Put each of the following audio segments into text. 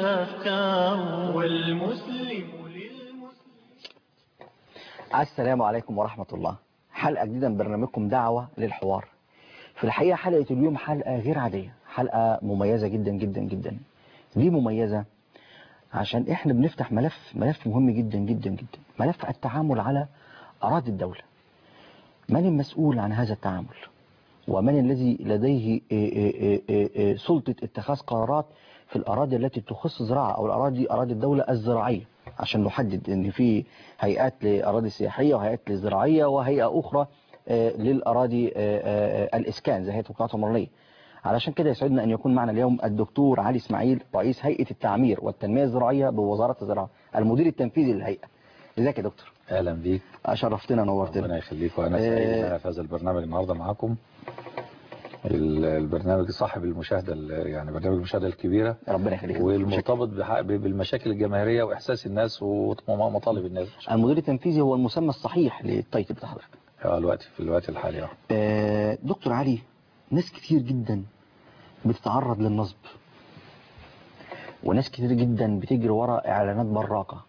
الأفكار والمسلم للمسلم السلام عليكم ورحمة الله حلقة جديدة من برنامجكم دعوة للحوار في الحقيقة حلقة اليوم حلقة غير عادية حلقة مميزة جدا جدا جدا ليه مميزة عشان احنا بنفتح ملف ملف مهم جدا جدا جدا ملف التعامل على أراضي الدولة من المسؤول عن هذا التعامل ومن الذي لديه إيه إيه إيه إيه سلطة اتخاذ قرارات في الأراضي التي تخص زراعة أو الأراضي أراضي الدولة الزراعية عشان نحدد ان في هيئات لأراضي سياحية وهيئات للزراعية وهيئة أخرى آه، للأراضي آه، آه، الإسكان زي هيئة القناة العمرانية علشان كده يسعدنا أن يكون معنا اليوم الدكتور علي إسماعيل رئيس هيئة التعمير والتنمية الزراعية بوزارة الزراعة المدير التنفيذي للهيئة ازيك يا دكتور اهلا بيك شرفتنا نورتنا ربنا يخليك وانا سعيد ان انا في هذا البرنامج النهارده معاكم ال- البرنامج صاحب المشاهده ال- يعني برنامج المشاهده الكبيره ربنا يخليك والمرتبط بح- ب- بالمشاكل الجماهيريه واحساس الناس ومطالب الناس المدير التنفيذي هو المسمى الصحيح للتايتل بتاع حضرتك اه الوقت في الوقت الحالي اه آه، دكتور علي ناس كتير جدا بتتعرض للنصب وناس كتير جدا بتجري ورا اعلانات براقة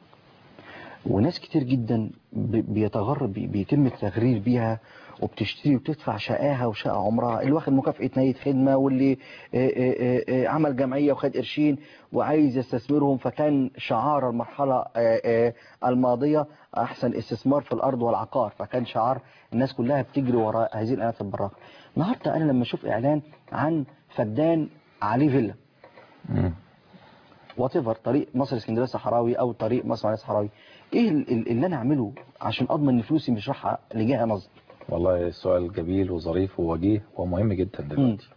وناس كتير جدا ب- بيتغرب بي- بيتم التغرير بيها وبتشتري وتدفع شقاها وشقة عمرها اللي واخد مكافأة نية خدمة واللي آه، آه، آه، عمل جمعية وخد قرشين وعايز يستثمرهم فكان شعار المرحلة آه، آه، الماضية أحسن استثمار في الأرض والعقار فكان شعار الناس كلها بتجري وراء هذه الإعلانات البراقة النهاردة أنا لما أشوف إعلان عن فدان عليه فيلا مم. وات ايفر طريق مصر اسكندريه الصحراوي او طريق مصر عليه الصحراوي ايه ال- ال- اللي انا اعمله عشان اضمن ان فلوسي مش رايحه لجهه نصب والله سؤال جميل وظريف ووجيه ومهم جدا دلوقتي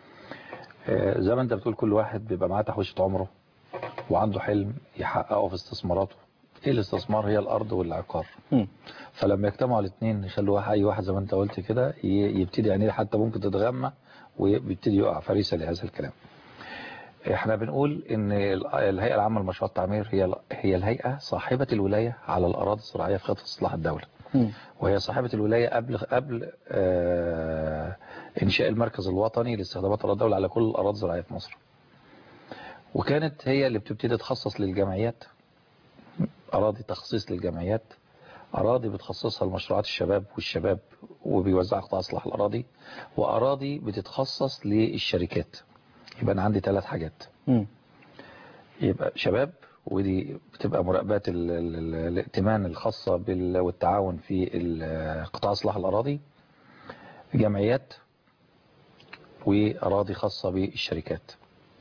آه، زي ما انت بتقول كل واحد بيبقى معاه تحويشة عمره وعنده حلم يحققه في استثماراته ايه الاستثمار هي الارض والعقار مم. فلما يجتمعوا الاثنين يخلوا واحد اي واحد زي ما انت قلت كده ي- يبتدي يعني حتى ممكن تتغمى ويبتدي يقع فريسه لهذا الكلام احنا بنقول ان ال- الهيئه العامه لمشروع التعمير هي ال- هي الهيئه صاحبه الولايه على الاراضي الزراعيه في خطه اصلاح الدوله مم. وهي صاحبة الولاية قبل قبل آه، إنشاء المركز الوطني لاستخدامات أراضي الدولة على كل الأراضي الزراعية في مصر. وكانت هي اللي بتبتدي تخصص للجمعيات أراضي تخصيص للجمعيات أراضي بتخصصها لمشروعات الشباب والشباب وبيوزع قطاع إصلاح الأراضي وأراضي بتتخصص للشركات. يبقى أنا عندي ثلاث حاجات. مم. يبقى شباب ودي بتبقى مراقبات ال- ال- ال- الائتمان الخاصة بال- والتعاون في ال- قطاع إصلاح الأراضي جمعيات وأراضي خاصة بالشركات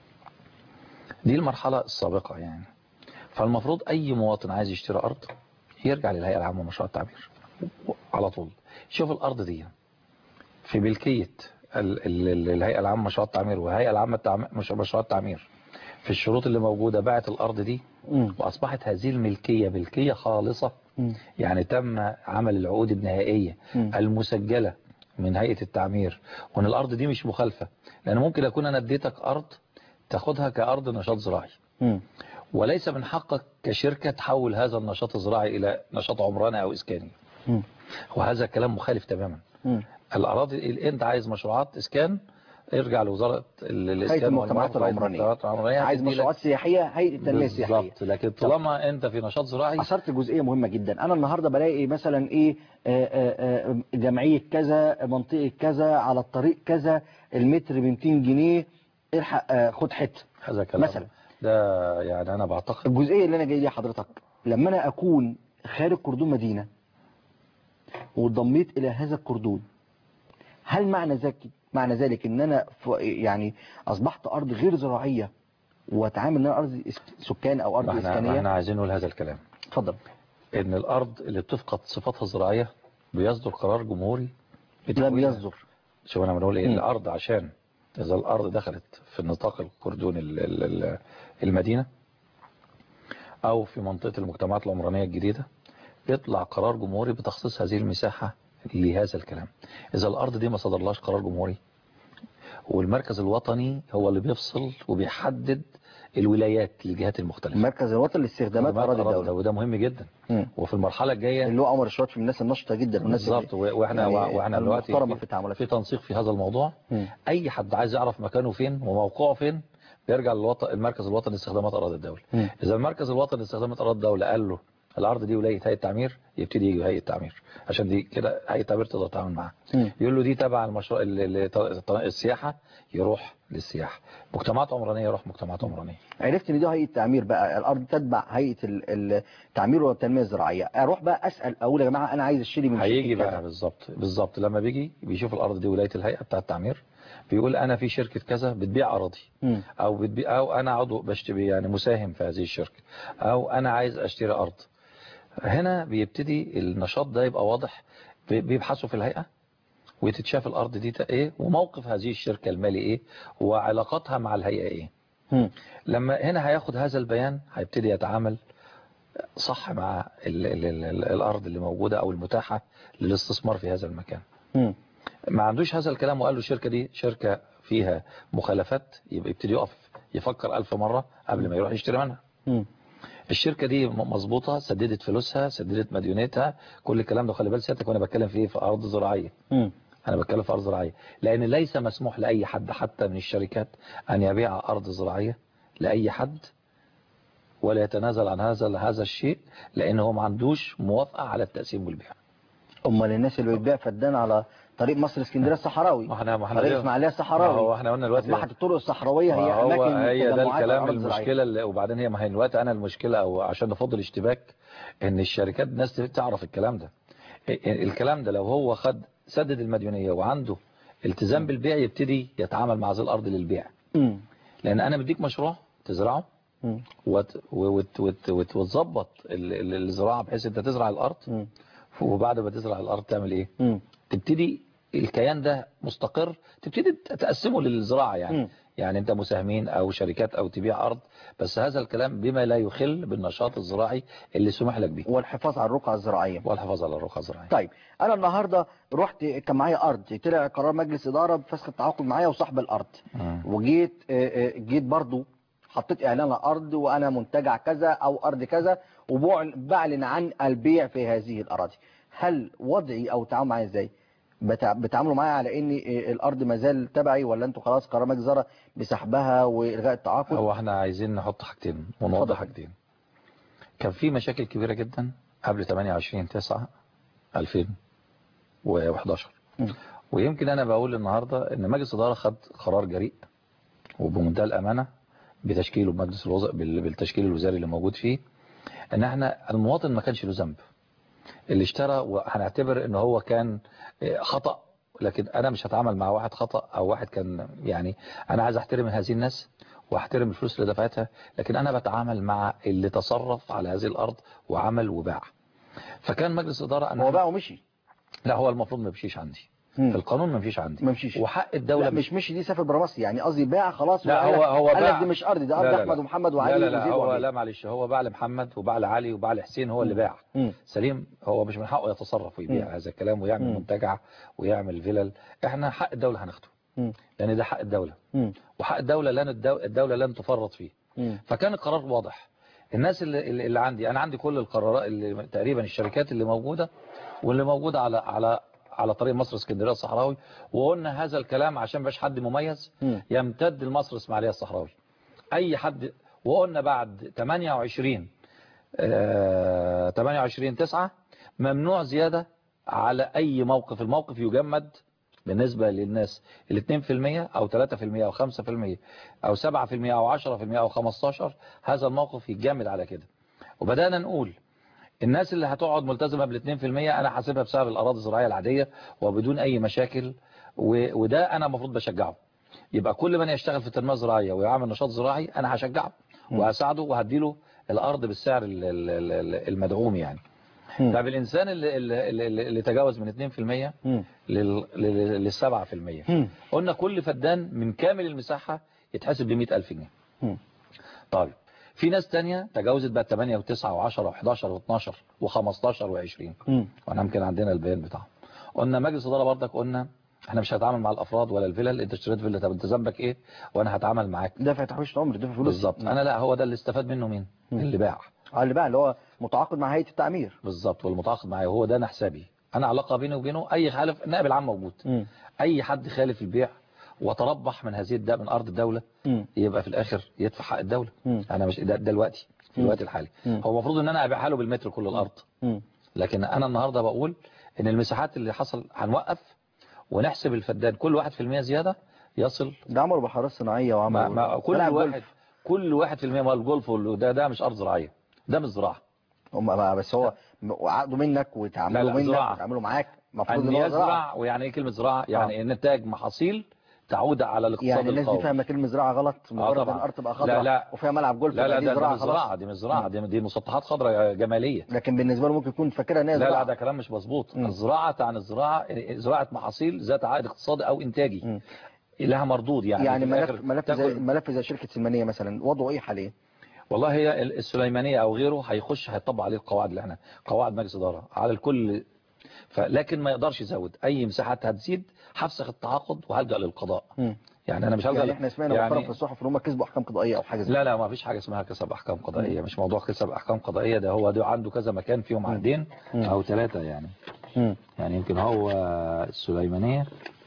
دي المرحلة السابقة يعني فالمفروض أي مواطن عايز يشتري أرض يرجع للهيئة العامة لمشروع التعمير على طول شوف الأرض دي في ملكية ال- ال- ال- الهيئة العامة لمشروع التعمير والهيئة العامة للتعم- مش- مشروع التعمير في الشروط اللي موجودة باعت الأرض دي مم. وأصبحت هذه الملكية ملكية خالصة مم. يعني تم عمل العقود النهائية مم. المسجلة من هيئة التعمير وان الأرض دي مش مخالفة لأن ممكن أكون أنا اديتك أرض تاخدها كأرض نشاط زراعي مم. وليس من حقك كشركة تحول هذا النشاط الزراعي إلى نشاط عمراني أو إسكاني مم. وهذا كلام مخالف تماما مم. الأراضي اللي أنت عايز مشروعات إسكان ارجع لوزارة ال- الإسكان هيئة المجتمعات والعمارة، العمرانية المجتمعات العمرانية عايز هتدي لك- مشروعات سياحية هيئة التنمية السياحية بالظبط لكن طالما أنت في نشاط زراعي أثرت جزئية مهمة جدا أنا النهاردة بلاقي مثلا إيه آه، آه، آه، جمعية كذا منطقة كذا على الطريق كذا المتر ب 200 جنيه الحق آه، خد حتة هذا كلام مثلا. ده يعني أنا بعتقد الجزئية اللي أنا جاي ليها حضرتك لما أنا أكون خارج كردون مدينة وانضميت إلى هذا الكردون هل معنى ذلك معنى ذلك إن أنا ف- يعني أصبحت أرض غير زراعية وأتعامل إن أنا أرض إس- سكان أو أرض ما احنا, ما إسكانية احنا عايزين نقول هذا الكلام اتفضل ان الارض اللي بتفقد صفاتها الزراعيه بيصدر قرار جمهوري لم بتحويلها. يصدر شوف انا بنقول ايه مم. الارض عشان اذا الارض دخلت في نطاق الكردون ال- ال- ال- المدينه او في منطقه المجتمعات العمرانيه الجديده يطلع قرار جمهوري بتخصيص هذه المساحه لهذا الكلام اذا الارض دي ما صدرلهاش قرار جمهوري والمركز الوطني هو اللي بيفصل وبيحدد الولايات للجهات المختلفه المركز الوطني لاستخدامات أراضي الدولة وده مهم جدا مم. وفي المرحله الجايه اللي هو عمر الشوات في الناس النشطة جدا والناس بالظبط و- واحنا يعني واحنا دلوقتي المحترمة في, في التعاملات في تنسيق في هذا الموضوع مم. اي حد عايز يعرف مكانه فين وموقعه فين يرجع للوطن المركز الوطني لاستخدامات اراضي الدوله مم. اذا المركز الوطني لاستخدامات اراضي الدوله قال له الارض دي ولايه هيئه تعمير يبتدي يجي هيئه تعمير عشان دي كده هيئه تعمير تقدر تتعامل معاها مم. يقول له دي تبع المشروع ال- ال- ال- السياحه يروح للسياحه مجتمعات عمرانيه يروح مجتمعات عمرانيه عرفت ان دي هيئه تعمير بقى الارض تتبع هيئه ال- التعمير والتنميه الزراعيه اروح بقى اسال اقول يا جماعه انا عايز اشتري من هيجي شركة بقى كذا. بالظبط بالظبط لما بيجي بيشوف الارض دي ولايه الهيئه بتاعه التعمير بيقول انا في شركه كذا بتبيع اراضي مم. او بتبيع او انا عضو بشتري يعني مساهم في هذه الشركه او انا عايز اشتري ارض هنا بيبتدي النشاط ده يبقى واضح بي- بيبحثوا في الهيئه وتتشاف الارض دي تا- ايه وموقف هذه الشركه المالي ايه وعلاقاتها مع الهيئه ايه مم. لما هنا هياخد هذا البيان هيبتدي يتعامل صح مع ال ال ال ال الارض اللي موجوده او المتاحه للاستثمار في هذا المكان مم. ما عندوش هذا الكلام وقال له الشركة دي شركة فيها مخالفات يبقى يبتدي يقف يفكر ألف مرة قبل ما يروح يشتري منها مم. الشركة دي م- مظبوطة سددت فلوسها سددت مديونيتها كل الكلام ده خلي بالك سيادتك وانا بتكلم في ايه في أرض زراعية مم. أنا بتكلم في أرض زراعية لأن ليس مسموح لأي حد حتى من الشركات أن يبيع أرض زراعية لأي حد ولا يتنازل عن هذا هذا الشيء لأن هو ما عندوش موافقة على التقسيم والبيع امال الناس اللي بتبيع فدان على طريق مصر اسكندريه الصحراوي ما احنا ما احنا طريق ليه- اسماعيليه ما الصحراوي هو احنا قلنا دلوقتي اصبحت الطرق الصحراويه هي ما هو اماكن هي ده تجمعات الكلام الأرض الزراعية. المشكلة اللي وبعدين هي ما هي دلوقتي انا المشكلة او عشان نفض الاشتباك ان الشركات الناس تعرف الكلام ده ال- الكلام ده لو هو خد سدد المديونية وعنده التزام بالبيع يبتدي يتعامل مع هذه الارض للبيع مم. لان انا مديك مشروع تزرعه مم. وت- وت- وت- وت- وتظبط ال- ال- الزراعة بحيث انت تزرع الارض مم. وبعد ما تزرع الارض تعمل ايه مم. تبتدي الكيان ده مستقر تبتدي تقسمه للزراعة يعني مم. يعني انت مساهمين او شركات او تبيع ارض بس هذا الكلام بما لا يخل بالنشاط الزراعي اللي سمح لك به والحفاظ على الرقعه الزراعيه والحفاظ على الرقعة الزراعية طيب انا النهارده رحت كان معايا ارض طلع قرار مجلس اداره بفسخ التعاقد معايا وصاحب الارض مم. وجيت آه، آه، جيت برضو حطيت اعلان على ارض وانا منتجع كذا او ارض كذا وبعلن عن البيع في هذه الاراضي هل وضعي او تعامل معايا ازاي بتع- بتعاملوا معايا على ان آه، الارض ما زال تبعي ولا انتوا خلاص قرار مجلس اداره بسحبها والغاء التعاقد هو احنا عايزين نحط حاجتين اتفضل. ونوضح حاجتين كان في مشاكل كبيرة جدا قبل 28 9 2011 مم. ويمكن انا بقول النهاردة ان مجلس الاداره خد قرار جريء وبمنتهى الامانة بتشكيله بمجلس الوزراء بال- بالتشكيل الوزاري اللي موجود فيه ان احنا المواطن ما كانش له ذنب اللي اشترى وهنعتبر ان هو كان اه، خطأ لكن انا مش هتعامل مع واحد خطأ او واحد كان يعني انا عايز احترم هذه الناس واحترم الفلوس اللي دفعتها لكن انا بتعامل مع اللي تصرف على هذه الارض وعمل وباع فكان مجلس اداره انا هو بقى ومشي لا هو المفروض ما يمشيش عندي مم. في القانون ما يمشيش عندي ما مشيش. وحق لا الدوله مش مشي دي سافر برا مصر يعني قصدي باع خلاص لا وقال هو لك- هو قال لك باع دي مش ارضي ده لا، ارض لا، احمد لا. ومحمد وعلي لا لا لا وزيد هو وعبيد. لا معلش هو باع لمحمد وباع لعلي وباع لحسين هو اللي باع مم. سليم هو مش من حقه يتصرف ويبيع مم. هذا الكلام ويعمل مم. منتجع ويعمل فيلل احنا حق الدولة هناخده مم. لان ده حق الدولة مم. وحق الدولة لن الدو- الدولة لن تفرط فيه مم. فكان القرار واضح الناس اللي, اللي اللي عندي انا عندي كل القرارات اللي تقريبا الشركات اللي موجودة واللي موجودة على على على طريق مصر اسكندريه الصحراوي وقلنا هذا الكلام عشان باش حد مميز مم. يمتد لمصر اسماعيليه الصحراوي اي حد وقلنا بعد 28 آه، 28 9 ممنوع زيادة على أي موقف الموقف يجمد بالنسبة للناس ال 2% أو 3% أو 5% أو 7% أو 10% أو 15 هذا الموقف يتجمد على كده وبدأنا نقول الناس اللي هتقعد ملتزمة بال 2% أنا حاسبها بسبب الأراضي الزراعية العادية وبدون أي مشاكل و- وده أنا المفروض بشجعه يبقى كل من يشتغل في التنمية الزراعية ويعمل نشاط زراعي أنا هشجعه وهساعده وهديله الأرض بالسعر ال- ال- ال- المدعوم يعني مم. طب الإنسان اللي, اللي, اللي, اللي تجاوز من 2% مم. لل لل- لل 7% مم. قلنا كل فدان من كامل المساحة يتحسب ب 100000 جنيه مم. طيب في ناس تانية تجاوزت بقى 8 و9 و10 و11 و12 و15 و20 مم. وانا يمكن عندنا البيان بتاعهم قلنا مجلس اداره برضك قلنا احنا مش هنتعامل مع الافراد ولا الفلل انت اشتريت فيلا طب انت ذنبك ايه وانا هتعامل معاك دافع تحويش عمر دافع فلوس بالظبط انا لا هو ده اللي استفاد منه مين اللي باع اه اللي بقى اللي هو متعاقد مع هيئه التعمير بالظبط والمتعاقد معايا هو ده انا حسابي انا علاقه بيني وبينه اي خالف النائب العام موجود مم. اي حد خالف البيع وتربح من هذه الد- من ارض الدوله مم. يبقى في الاخر يدفع حق الدوله مم. انا مش ده, ده الوقت في مم. الوقت الحالي مم. هو المفروض ان انا ابيعها له بالمتر كل الارض مم. لكن انا النهارده بقول ان المساحات اللي حصل هنوقف ونحسب الفدان كل واحد في المية زياده يصل ده عملوا بحارات صناعيه ما وعملوا ما كل ملاعب واحد جولف. كل واحد في المية مال الجولف وال- ده ده مش ارض زراعيه ده مش زراعه هم ما- بس هو عقدوا منك لا، وتعاملوا لا، منك زراعة. وتعاملوا معاك المفروض ان ان هو زراعه يزرع ويعني ايه كلمه زراعه يعني نتاج محاصيل تعود على الاقتصاد يعني الناس دي القومي فاهمه كلمه زراعه غلط مجرد ان طبعا. الارض تبقى لا، خضراء لا. وفيها ملعب جولف لا لا يبقى ده, دي ده زراعه مش خلاص زراعه دي مش زراعه دي, دي مسطحات خضراء جماليه لكن بالنسبه له ممكن يكون فاكرها ان هي لا لا زراعه ده كلام مش مظبوط مم. الزراعه تعني الزراعه زراعه محاصيل ذات عائد اقتصادي او انتاجي مم. لها مردود يعني يعني في ملف الآخر ملف زي تاكل- ملف زي شركه سلمانيه مثلا وضعه ايه حاليا والله هي ال- السليمانيه او غيره هيخش هيطبق عليه القواعد اللي احنا قواعد مجلس اداره على الكل فلكن ما يقدرش يزود اي مساحات هتزيد هفسخ التعاقد وهلجا للقضاء مم. يعني انا مش هلجا يعني ل- احنا سمعنا مؤخرا في الصحف ان هم كسبوا احكام قضائيه او حاجه زي لا لا ما فيش حاجه اسمها كسب احكام قضائيه مش موضوع كسب احكام قضائيه ده هو ده عنده كذا مكان فيهم عقدين مم. او ثلاثه يعني مم. يعني يمكن هو السليمانية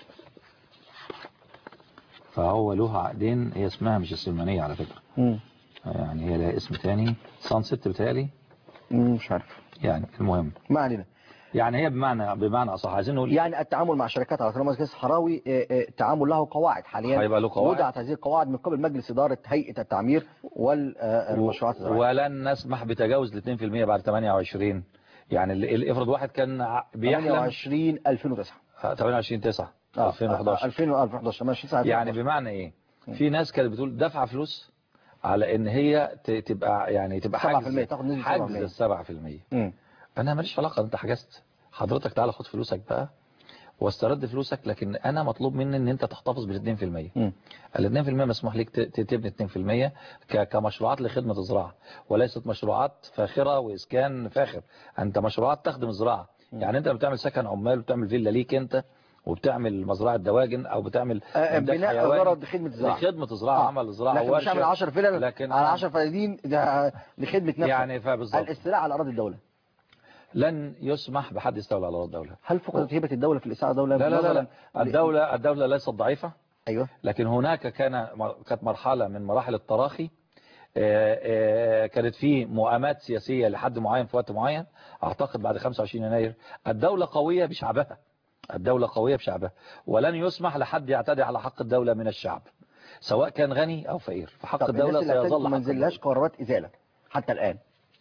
فهو له عقدين هي اسمها مش السليمانية على فكرة مم. يعني هي لها اسم تاني سانست بتالي مم. مش عارف يعني المهم ما علينا يعني هي بمعنى بمعنى اصح عايزين نقول يعني التعامل مع شركات على طالما كاس حراوي آه، آه، التعامل له قواعد حاليا هيبقى له قواعد. وضعت هذه القواعد من قبل مجلس اداره هيئه التعمير والمشروعات الزراعيه ولن نسمح بتجاوز ال 2% بعد 28 يعني اللي- اللي افرض واحد كان ع- بيحلم 28 2009 آه، 28 9 آه، 2011 2011 28 9 يعني بمعنى ايه في ناس كانت بتقول دفع فلوس على ان هي ت- تبقى يعني تبقى 7% حاجز تاخد نسبة حاجز 7%. ال 7% مم. انا ماليش علاقه انت حجزت حضرتك تعالى خد فلوسك بقى واسترد فلوسك لكن انا مطلوب مني ان انت تحتفظ بال 2% مم. ال 2% مسموح ليك ت- ت- تبني 2% ك- كمشروعات لخدمه الزراعه وليست مشروعات فاخره واسكان فاخر انت مشروعات تخدم الزراعه يعني انت بتعمل سكن عمال وبتعمل فيلا ليك انت وبتعمل مزرعه دواجن او بتعمل آه، إنتاج بناء حيواني غرض خدمه الزراعه لخدمه الزراعه آه. عمل الزراعه لكن مش ورشة. هعمل 10 فلل لكن على 10 فدادين ده لخدمه نفسه يعني فبالظبط الاستيلاء على اراضي الدوله لن يسمح بحد يستولى على أرض الدوله هل فقدت هبه الدوله في الاستيلاء على الدوله لا لا لا, لا. نظراً- الدوله الدوله ليست ضعيفه ايوه لكن هناك كان كانت مرحلة من مراحل التراخي آه، آه، كانت في مؤامات سياسية لحد معين في وقت معين اعتقد بعد 25 يناير الدولة قوية بشعبها الدولة قوية بشعبها ولن يسمح لحد يعتدي على حق الدولة من الشعب سواء كان غني او فقير فحق طب الدولة الناس اللي اعتدت سيظل ما حق نزلهاش قرارات ازاله حتى الان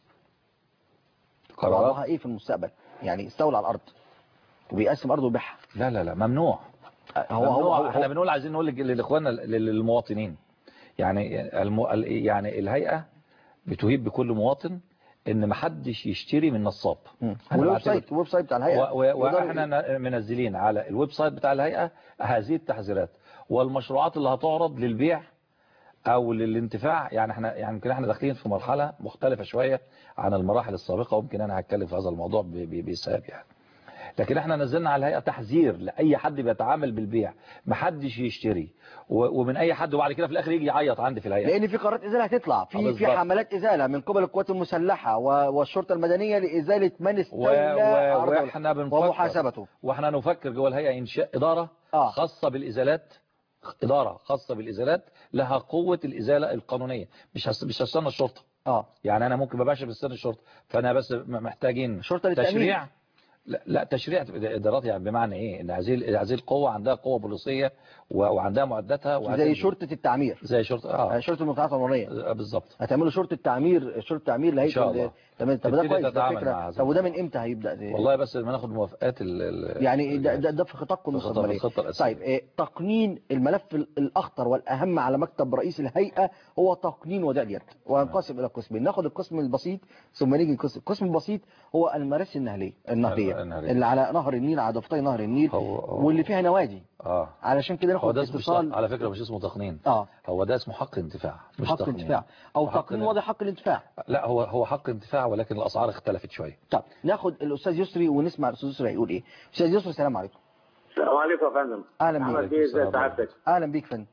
قرارات وضعها ايه في المستقبل يعني استولى على الارض وبيقسم ارضه ويبيعها لا لا لا ممنوع هو هو, ممنوع. هو, احنا هو بنقول عايزين نقول لج- للاخوان للمواطنين يعني الم... ال- يعني الهيئة بتهيب بكل مواطن ان محدش يشتري من نصاب مم. أنا والويب بعتبر- سايت الويب سايت بتاع الهيئه و- و- يقدر- واحنا ن- منزلين على الويب سايت بتاع الهيئة هذه التحذيرات والمشروعات اللي هتعرض للبيع او للانتفاع يعني احنا يعني يمكن احنا داخلين في مرحلة مختلفة شوية عن المراحل السابقة ويمكن انا هتكلم في هذا الموضوع ب- ب- بسبب يعني لكن احنا نزلنا على الهيئة تحذير لأي حد بيتعامل بالبيع محدش يشتري و- ومن أي حد وبعد كده في الآخر يجي يعيط عندي في الهيئة لان في قرارات ازاله هتطلع آه، في في بالظبط. حملات ازاله من قبل القوات المسلحه و- والشرطه المدنيه لازاله من و... استولى و... على الدولة واحنا بنفكر ومحاسبته واحنا نفكر جوه الهيئة إنشاء إدارة آه. خاصة بالإزالات إدارة خاصة بالإزالات لها قوة الإزالة القانونية مش هس... مش هستنى الشرطة اه يعني أنا ممكن مباشر بستنى الشرطة فأنا بس م- محتاجين الشرطة للتأمين. تشريع لا, لا تشريع إدارات يعني بمعنى إيه إن هذه هذه القوة عندها قوة بوليسية و... وعندها معداتها زي وهتنزل. شرطه التعمير زي شرطة آه، اه شرطه المقاطعات العمرانيه آه، بالظبط هتعملوا شرطه تعمير شرطه تعمير لهيئه إن شاء ال- الله. تمام طب ده تبتدي كويس ده تتعامل مع فكره هذا طب وده من امتى هيبدا ده؟ والله بس لما ناخد موافقات ال... ال... يعني ده, ده, ده في خططكم في الخطة- المستقبليه الخطة الأساسية. طيب إيه تقنين الملف ال- الاخطر والاهم على مكتب رئيس الهيئه هو تقنين ودائع اليد وينقسم الى قسمين ناخد القسم البسيط ثم نيجي القسم القسم البسيط هو المراسي النهريه النهريه النهرية. اللي على نهر النيل على ضفتي نهر النيل هو- هو- واللي فيها نوادي اه علشان كده هو ناخد ده اسمه اتصال على فكرة مش اسمه تقنين اه هو ده اسمه حق انتفاع مش حق تقنين. انتفاع او حق تقنين ال- وضع حق الانتفاع لا هو هو حق انتفاع ولكن الاسعار اختلفت شويه طب ناخد الاستاذ يسري ونسمع الاستاذ يسري هيقول ايه استاذ يسري السلام عليكم السلام عليكم يا فندم اهلا احمد بيك بيه السلام ازي سعادتك اهلا بيك فندم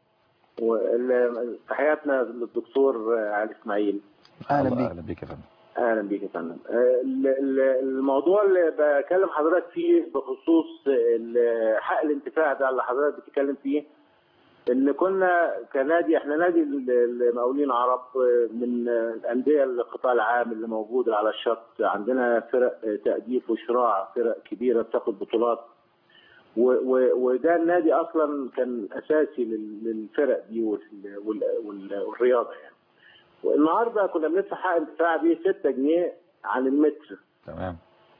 وتحياتنا للدكتور علي اسماعيل اهلا الله- بيك اهلا بيك يا فندم اهلا بيك يا فندم آه، ال- ال- الموضوع اللي بكلم حضرتك فيه بخصوص ال- حق الانتفاع ده اللي حضرتك بتتكلم فيه ان كنا كنادي احنا نادي ال- المقاولين عرب من الانديه القطاع العام اللي موجوده على الشط عندنا فرق تأديف وشراع فرق كبيره بتاخد بطولات و- و- وده النادي اصلا كان اساسي لل- للفرق دي وال- وال- وال- والرياضه يعني والنهارده كنا بندفع حق انتفاع بيه 6 جنيه عن المتر تمام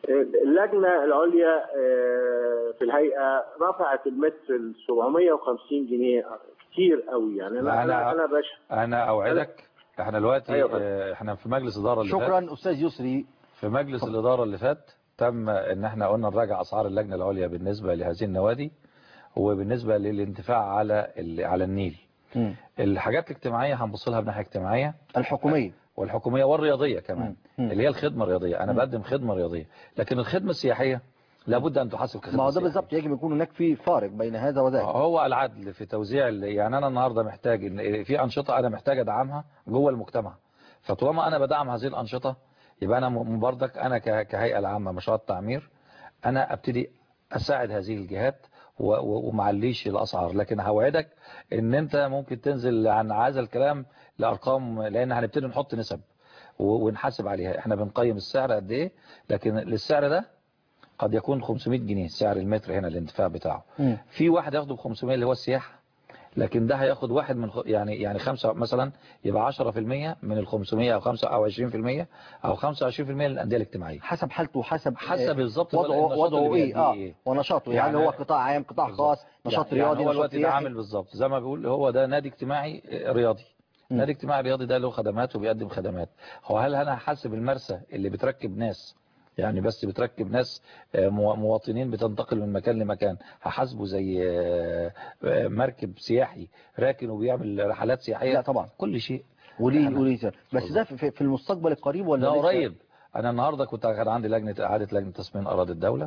اللجنه العليا آه، في الهيئه رفعت المتر ل 750 جنيه كتير قوي يعني انا لا، انا أنا- انا باش انا اوعدك احنا دلوقتي أيوة فندم. آه، احنا في مجلس اداره اللي فات شكرا استاذ يسري في مجلس الإدارة اللي فات تم ان احنا قلنا نراجع اسعار اللجنة العليا بالنسبة لهذه النوادي وبالنسبة للانتفاع على ال- على النيل مم. الحاجات الاجتماعية هنبص لها بناحية اجتماعية الحكوميه والحكومية والرياضية كمان مم. مم. اللي هي الخدمة الرياضية انا مم. بقدم خدمة رياضية لكن الخدمة السياحية لابد ان تحاسب كخدمة ما هو ده سياحية. بالظبط يجب يكون هناك في فارق بين هذا وذاك هو العدل في توزيع ال- يعني انا النهارده محتاج ان في انشطه انا محتاج ادعمها جوه المجتمع فطالما انا بدعم هذه الانشطه يبقى انا م- بردك انا ك- كهيئه العامه مشروعات التعمير انا ابتدي اساعد هذه الجهات و- و- ومعليش الاسعار لكن هوعدك ان انت ممكن تنزل عن هذا الكلام لارقام لان هنبتدي نحط نسب و- ونحاسب عليها احنا بنقيم السعر قد ايه لكن للسعر ده قد يكون 500 جنيه سعر المتر هنا الانتفاع بتاعه مم. في واحد ياخده ب 500 اللي هو السياحة لكن ده هياخد واحد من خ- يعني يعني خمسة مثلا يبقى 10% من ال 500 او 5 او 20% او 25% للانديه الاجتماعيه حسب حالته وحسب حسب آه، بالظبط وضعه النشاط اللي وضعه ايه بيأديه اه إيه. ونشاطه يعني, يعني- هو قطاع عام قطاع بالظبط. خاص نشاط يعني رياضي هو نشاط الوقت ده سياحي عامل بالظبط زي ما بيقول هو ده نادي اجتماعي آه، رياضي مم. نادي اجتماعي رياضي ده له خدمات وبيقدم خدمات هو هل انا هحاسب المرسى اللي بتركب ناس يعني بس بتركب ناس آه، مو- مواطنين بتنتقل من مكان لمكان هحاسبه زي آه، آه، مركب سياحي راكن وبيعمل رحلات سياحية لا طبعا كل شيء وليه أنا- وليه سبب. بس ده في, في المستقبل القريب ولا ده لسه؟ قريب انا النهارده كنت كان عندي لجنه اعاده لجنه تسمين اراضي الدوله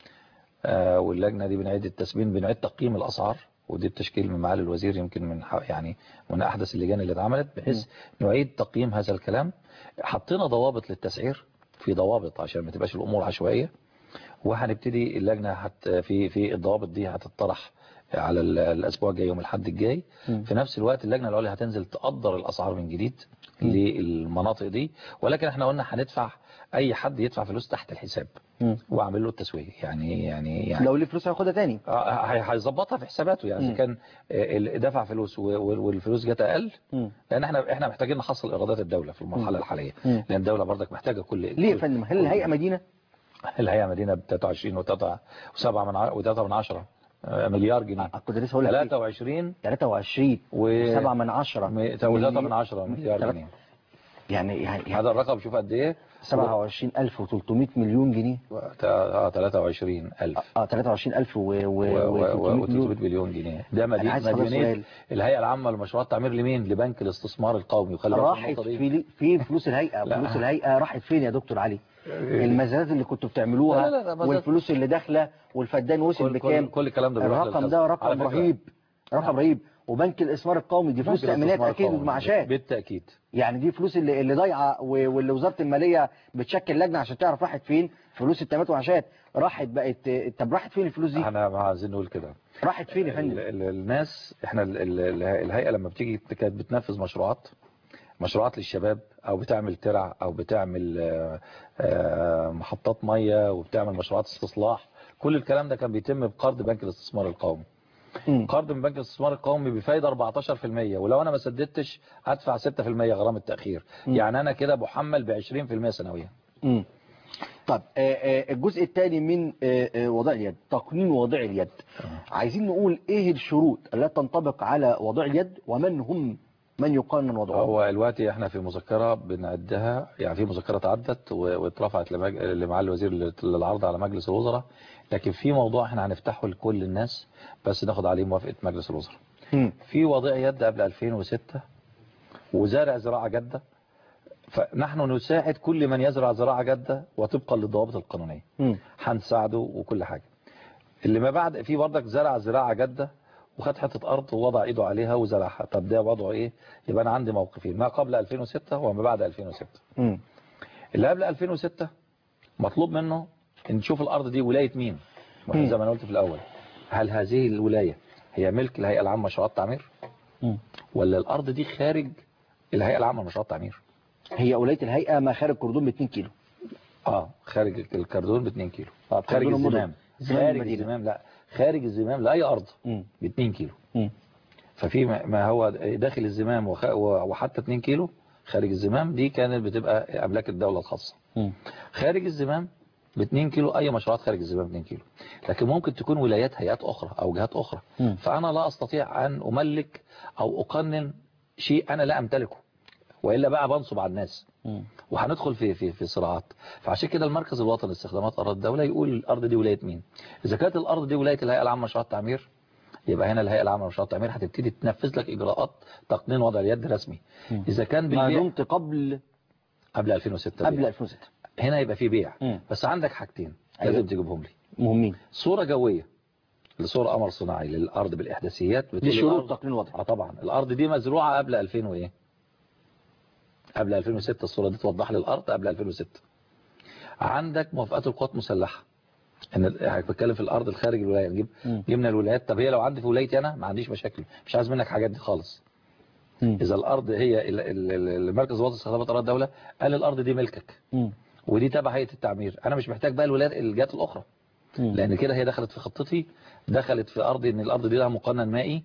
آه، واللجنه دي بنعيد التسمين بنعيد تقييم الاسعار ودي التشكيل من معالي الوزير يمكن من ح- يعني من احدث اللجان اللي اتعملت بحيث نعيد تقييم هذا الكلام حطينا ضوابط للتسعير في ضوابط عشان ما تبقاش الامور عشوائيه وهنبتدي اللجنه حت في في الضوابط دي هتطرح على ال- الاسبوع الجاي يوم الاحد الجاي مم. في نفس الوقت اللجنه العليا هتنزل تقدر الاسعار من جديد للمناطق دي ولكن احنا قلنا هندفع اي حد يدفع فلوس تحت الحساب مم. واعمل له التسويه يعني يعني يعني لو ليه فلوس هياخدها تاني آه، هي- هيظبطها في حساباته يعني اذا مم. كان آه، ال- دفع فلوس و- و- والفلوس جت اقل مم. لان احنا احنا محتاجين نحصل ايرادات الدوله في المرحله الحاليه مم. لان الدوله برضك محتاجه كل ليه يا كل- فندم هل الهيئه مدينه الهيئه مدينه ب 23 و7 من ع- و3 من 10 مليار جنيه آه، كنت لسه هقول لك 23 23 و- و7 من 10 و3 من 10 مليار جنيه يعني يعني هذا الرقم شوف قد ايه 27300 مليون جنيه اه 23000 اه 23000 و و و و 300 300 مليون مليون جنيه ده أنا مدينة عايز أسأل مديونية سؤال. الهيئة العامة لمشروعات التعمير لمين لبنك الاستثمار القومي وخلي بالك من راحت النقطة دي في في فلوس الهيئه لا. فلوس الهيئه راحت فين يا دكتور علي المزادات اللي كنتوا بتعملوها لا، لا، لا، مزاد. والفلوس اللي داخله والفدان وصل كل- بكام كل- كل الكلام ده بيروح الرقم للخزنة. ده على رقم فكرة، رهيب رقم رهيب وبنك الاستثمار القومي دي فلوس بنك تامينات الاستثمار اكيد القومي. ومعاشات بالتأكيد يعني دي فلوس اللي, اللي ضايعه و- واللي وزاره الماليه بتشكل لجنه عشان تعرف راحت فين فلوس التامينات والمعاشات راحت بقت طب راحت فين الفلوس دي احنا عايزين نقول كده راحت فين يا ال- فندم ال- الناس احنا ال- ال- ال- الهيئة لما بتيجي كانت بتنفذ مشروعات مشروعات للشباب او بتعمل ترع او بتعمل آه، آه، محطات مية وبتعمل مشروعات استصلاح كل الكلام ده كان بيتم بقرض بنك الاستثمار القومي مم. قرض من بنك الاستثمار القومي بفايدة 14% ولو انا ما سددتش ادفع 6% غرامة تأخير مم. يعني انا كده بحمل ب 20% سنويا مم. طب آه، آه، الجزء الثاني من آه، آه، وضع اليد تقنين وضع اليد عايزين نقول ايه الشروط التي تنطبق على وضع اليد ومن هم من يقنن وضعه هو دلوقتي احنا في مذكرة بنعدها يعني في مذكرة عدت و- واترفعت لمج... لمعالي الوزير لل- للعرض على مجلس الوزراء لكن في موضوع احنا هنفتحه لكل الناس بس ناخد عليه موافقة مجلس الوزراء مم. في وضع يد قبل 2006 وزارع زراعة جدة فنحن نساعد كل من يزرع زراعة جدة وطبقا للضوابط القانونية مم. هنساعده وكل حاجة اللي ما بعد في برضك زرع زراعة جدة وخد حتة أرض ووضع إيده عليها وزرعها طب ده وضعه إيه يبقى أنا عندي موقفين ما قبل 2006 وما بعد 2006 مم. اللي قبل 2006 مطلوب منه ان نشوف الأرض دي ولاية مين ما إحنا زي ما أنا قلت في الأول هل هذه الولاية هي ملك الهيئة العامة لمشروعات التعمير مم. ولا الارض دي خارج الهيئة العامة لمشروعات التعمير هي ولايه الهيئه ما خارج كردون ب 2 كيلو اه خارج الكردون ب 2 كيلو آه، خارج كردون المدن. الزمام زمام خارج المدينة. الزمام لا خارج الزمام لاي ارض مم. ب 2 كيلو مم. ففي ما ما هو داخل الزمام وخ- وحتى 2 كيلو خارج الزمام دي كانت بتبقى املاك الدولة الخاصة مم. خارج الزمام ب 2 كيلو اي مشروعات خارج الزمام 2 كيلو لكن ممكن تكون ولايات هيئات اخرى او جهات اخرى مم. فانا لا استطيع ان املك او اقنن شيء انا لا امتلكه والا بقى بنصب على الناس مم. وهندخل في في في صراعات فعشان كده المركز الوطني لاستخدامات اراضي الدوله يقول الارض دي ولايه مين اذا كانت الارض دي ولايه الهيئه العامه لمشروعات التعمير يبقى هنا الهيئه العامه لمشروعات التعمير هتبتدي تنفذ لك اجراءات تقنين وضع اليد رسمي مم. اذا كان ما بالبيع دمت قبل قبل 2006 قبل بيع. 2006 هنا يبقى في بيع مم. بس عندك حاجتين أيوة. لازم تجيبهم لي مهمين صوره جويه لصوره قمر صناعي للارض بالاحداثيات بتقول دي شروط الأرض- تقنين الوضع اه طبعا الارض دي مزروعه قبل 2000 وايه قبل 2006 الصوره دي توضح لي الارض قبل 2006 عندك موافقات القوات المسلحه ان ال- يعني بتكلم في الارض الخارج الولايه نجيب مم. جبنا الولايات طب هي لو عندي في ولايتي انا ما عنديش مشاكل مش عايز منك حاجات دي خالص مم. اذا الارض هي ال- ال- ال- المركز الوطني لاستخدامات اراضي الدوله قال الارض دي ملكك مم. ودي تبع هيئه التعمير انا مش محتاج بقى الولايات الجهات الاخرى مم. لان كده هي دخلت في خطتي دخلت في ارضي ان الارض دي لها مقنن مائي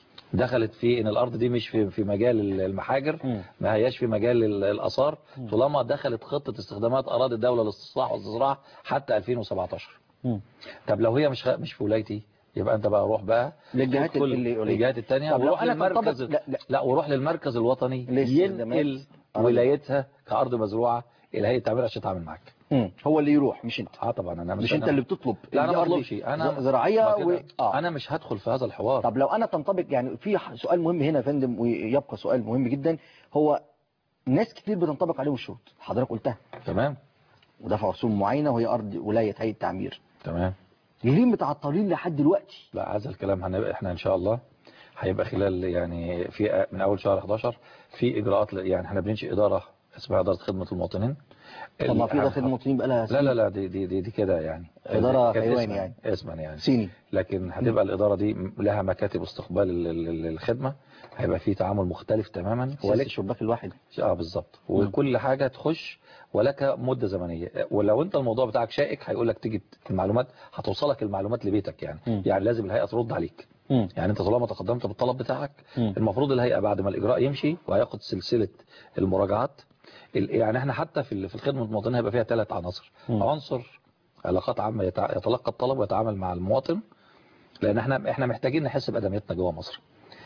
دخلت في ان الارض دي مش في في مجال المحاجر مم. ما هياش في مجال ال- الاثار طالما دخلت خطه استخدامات اراضي الدوله للاستصلاح والاستصلاح حتى 2017 مم. طب لو هي مش خ- مش في ولايتي يبقى انت بقى روح بقى للجهات ادخل اللي قليل. للجهات الثانيه طب لو وروح أنا للمركز تنطبق- لا- لا. لا وروح للمركز الوطني لاستخدامات ينقل أراضي. ولايتها كارض مزروعه الى هيئه التعمير عشان تتعامل معاك مم. هو اللي يروح مش انت اه طبعا انا مش انت اللي بتطلب لا انا دي ما أرضي بطلبش انا ز- زراعيه ما و... كده. آه. انا مش هدخل في هذا الحوار طب لو انا تنطبق يعني في ح- سؤال مهم هنا يا فندم ويبقى سؤال مهم جدا هو ناس كتير بتنطبق عليهم الشروط حضرتك قلتها تمام ودفع رسوم معينه وهي ارض ولايه هيئه تعمير تمام ليه متعطلين لحد دلوقتي لا هذا الكلام هنبقى احنا ان شاء الله هيبقى خلال يعني في من اول شهر 11 في اجراءات ل- يعني احنا بننشئ اداره اسمها اداره خدمه المواطنين طب ما في ال- داخل المواطنين بقى لها لا لا لا دي دي دي, دي كده يعني إدارة كانت حيواني اسماً- يعني. اسما يعني صيني لكن هتبقى الاداره دي لها مكاتب استقبال ال- ال- ال- الخدمه هيبقى في تعامل مختلف تماما ولك ولك الشباك الواحد اه بالظبط وكل حاجة تخش ولك مدة زمنية ولو انت الموضوع بتاعك شائك هيقول لك تيجي المعلومات هتوصلك المعلومات لبيتك يعني مم. يعني لازم الهيئة ترد عليك مم. يعني انت طالما تقدمت بالطلب بتاعك مم. المفروض الهيئة بعد ما الاجراء يمشي وهياخد سلسلة المراجعات ال- يعني احنا حتى في ال- في الخدمة المواطنة هيبقى فيها ثلاث عناصر مم. عنصر علاقات عامة يتع- يتلقى الطلب ويتعامل مع المواطن لان احنا احنا محتاجين نحس بادميتنا جوه مصر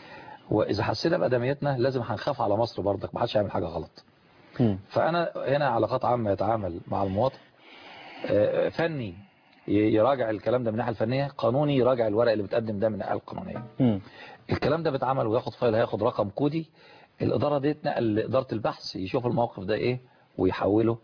واذا حسينا بادميتنا لازم هنخاف على مصر برضك ما حدش يعمل حاجه غلط مم. فانا هنا علاقات عامه يتعامل مع المواطن آه، فني ي- يراجع الكلام ده من الناحيه الفنيه قانوني يراجع الورق اللي بتقدم ده من الناحيه القانونيه مم. الكلام ده بيتعمل وياخد فايل هياخد رقم كودي الاداره دي تنقل لاداره البحث يشوف الموقف ده ايه ويحوله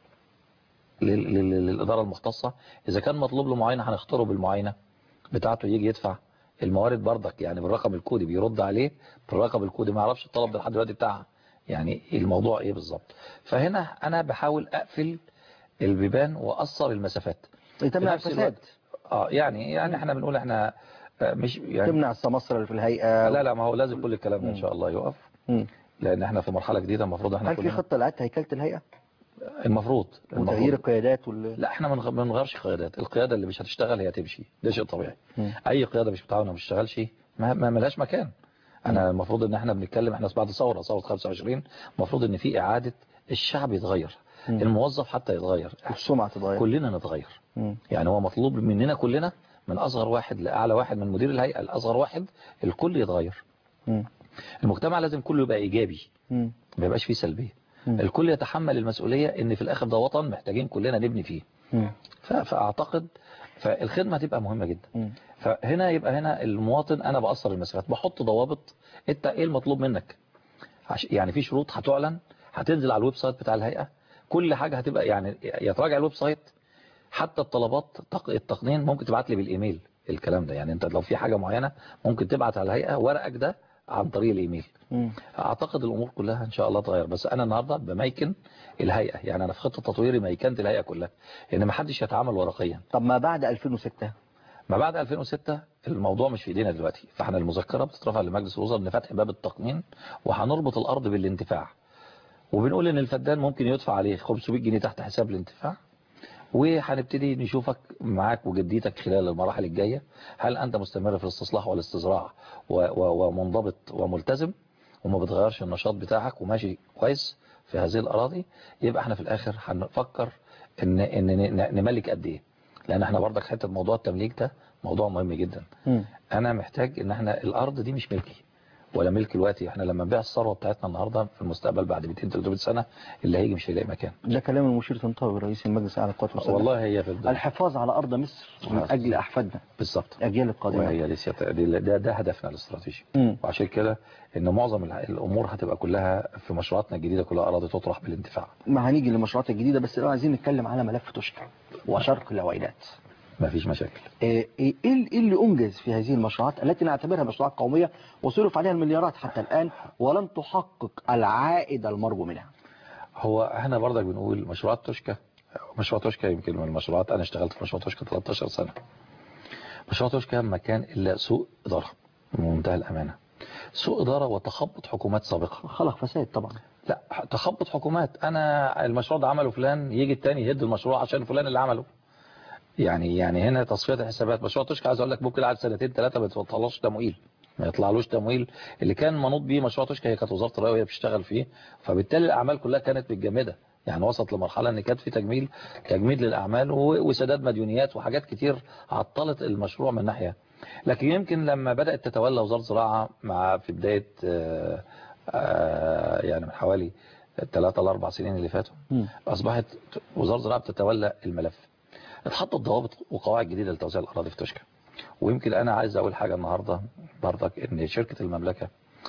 لل- لل- للاداره المختصه اذا كان مطلوب له معاينه هنختاره بالمعاينه بتاعته يجي يدفع الموارد برضك يعني بالرقم الكودي بيرد عليه بالرقم الكودي ما يعرفش الطلب ده لحد دلوقتي بتاعها يعني الموضوع ايه بالظبط فهنا انا بحاول اقفل البيبان واقصر المسافات تمنع في نفس الفساد الوقت اه يعني يعني احنا بنقول احنا آه، مش يعني تمنع السماسرة اللي في الهيئة لا لا ما هو لازم كل الكلام ده ان شاء الله يقف مم. لان احنا في مرحله جديده المفروض احنا هل في كلنا خطة لإعادة هيكلة الهيئة المفروض وتغيير المفروض القيادات وال لا احنا ما نغ- ما نغيرش قيادات القياده اللي مش هتشتغل هي هتمشي ده شيء طبيعي مم. اي قياده مش بتعاون وما بتشتغلش ما ما ملهاش مكان انا المفروض ان احنا بنتكلم احنا بعد ثوره ثوره 25 المفروض ان في اعاده الشعب يتغير مم. الموظف حتى يتغير والسمعة تتغير كلنا نتغير مم. يعني هو مطلوب مننا كلنا من اصغر واحد لاعلى واحد من مدير الهيئه لاصغر واحد الكل يتغير مم. المجتمع لازم كله يبقى ايجابي مم. ما يبقاش فيه سلبيه مم. الكل يتحمل المسؤوليه ان في الاخر ده وطن محتاجين كلنا نبني فيه مم. ف- فاعتقد فالخدمه هتبقى مهمه جدا مم. فهنا يبقى هنا المواطن انا بأثر المسافات بحط ضوابط انت ايه المطلوب منك عش- يعني في شروط هتعلن هتنزل على الويب سايت بتاع الهيئة كل حاجة هتبقى يعني يتراجع الويب سايت حتى الطلبات تق- التقنين ممكن تبعت لي بالايميل الكلام ده يعني انت لو في حاجة معينة ممكن تبعت على الهيئة ورقك ده عن طريق الايميل مم. اعتقد الامور كلها ان شاء الله تغير بس انا النهارده بميكن الهيئة يعني انا في خطة تطويري ميكنت الهيئة كلها ان ما حدش يتعامل ورقيا طب ما بعد 2006 ما بعد 2006 الموضوع مش في ايدينا دلوقتي فاحنا المذكره بتترفع لمجلس الوزراء ان فتح باب التقنين وهنربط الارض بالانتفاع وبنقول ان الفدان ممكن يدفع عليه 500 جنيه تحت حساب الانتفاع وهنبتدي نشوفك معاك وجديتك خلال المراحل الجاية هل أنت مستمر في الاستصلاح والاستزراع و- و- ومنضبط وملتزم وما بتغيرش النشاط بتاعك وماشي كويس في هذه الأراضي يبقى احنا في الآخر هنفكر ان ان ن- نملك قد ايه لان احنا برضك حته موضوع التمليك ده موضوع مهم جدا مم. انا محتاج ان احنا الارض دي مش ملكي ولا ملك دلوقتي احنا لما نبيع الثروه بتاعتنا النهارده في المستقبل بعد 200 300 سنه اللي هيجي مش هيلاقي مكان ده كلام المشير طنطاوي رئيس المجلس الاعلى للقوات المسلحه والله هي في الدنيا. الحفاظ على ارض مصر من آه. اجل احفادنا بالظبط الاجيال القادمه وهي دي سيادة- دي- ده ده هدفنا الاستراتيجي مم. وعشان كده ان معظم الع- الامور هتبقى كلها في مشروعاتنا الجديده كلها اراضي تطرح بالانتفاع ما هنيجي للمشروعات الجديده بس لو عايزين نتكلم على ملف توشكا وشرق العوينات ما فيش مشاكل ايه إيه إيه اللي انجز في هذه المشروعات التي نعتبرها مشروعات قوميه وصرف عليها المليارات حتى الان ولم تحقق العائد المرجو منها هو احنا برضك بنقول مشروعات توشكا مشروع توشكا يمكن من المشروعات انا اشتغلت في مشروع توشكا 13 سنه مشروع توشكا ما كان الا سوء اداره بمنتهى الامانه سوء اداره وتخبط حكومات سابقه خلق فساد طبعا لا تخبط حكومات انا المشروع ده عمله فلان يجي التاني يهد المشروع عشان فلان اللي عمله يعني يعني هنا تصفيه الحسابات مشروع توشكا عايز اقول لك ممكن قعد سنتين ثلاثه ما يطلعلوش تمويل ما يطلعلوش تمويل اللي كان منوط بيه مشروع توشكا هي كانت وزاره الري وهي بتشتغل فيه فبالتالي الاعمال كلها كانت متجمده يعني وصلت لمرحله ان كانت في تجميل تجميد للاعمال و- وسداد مديونيات وحاجات كتير عطلت المشروع من ناحيه لكن يمكن لما بدات تتولى وزاره الزراعه مع في بدايه آه، آه، يعني من حوالي ثلاثة لأربع سنين اللي فاتوا مم. أصبحت وزارة الزراعة بتتولى الملف اتحطت ضوابط وقواعد جديدة لتوزيع الأراضي في توشكا ويمكن أنا عايز أقول حاجة النهاردة برضك إن شركة المملكة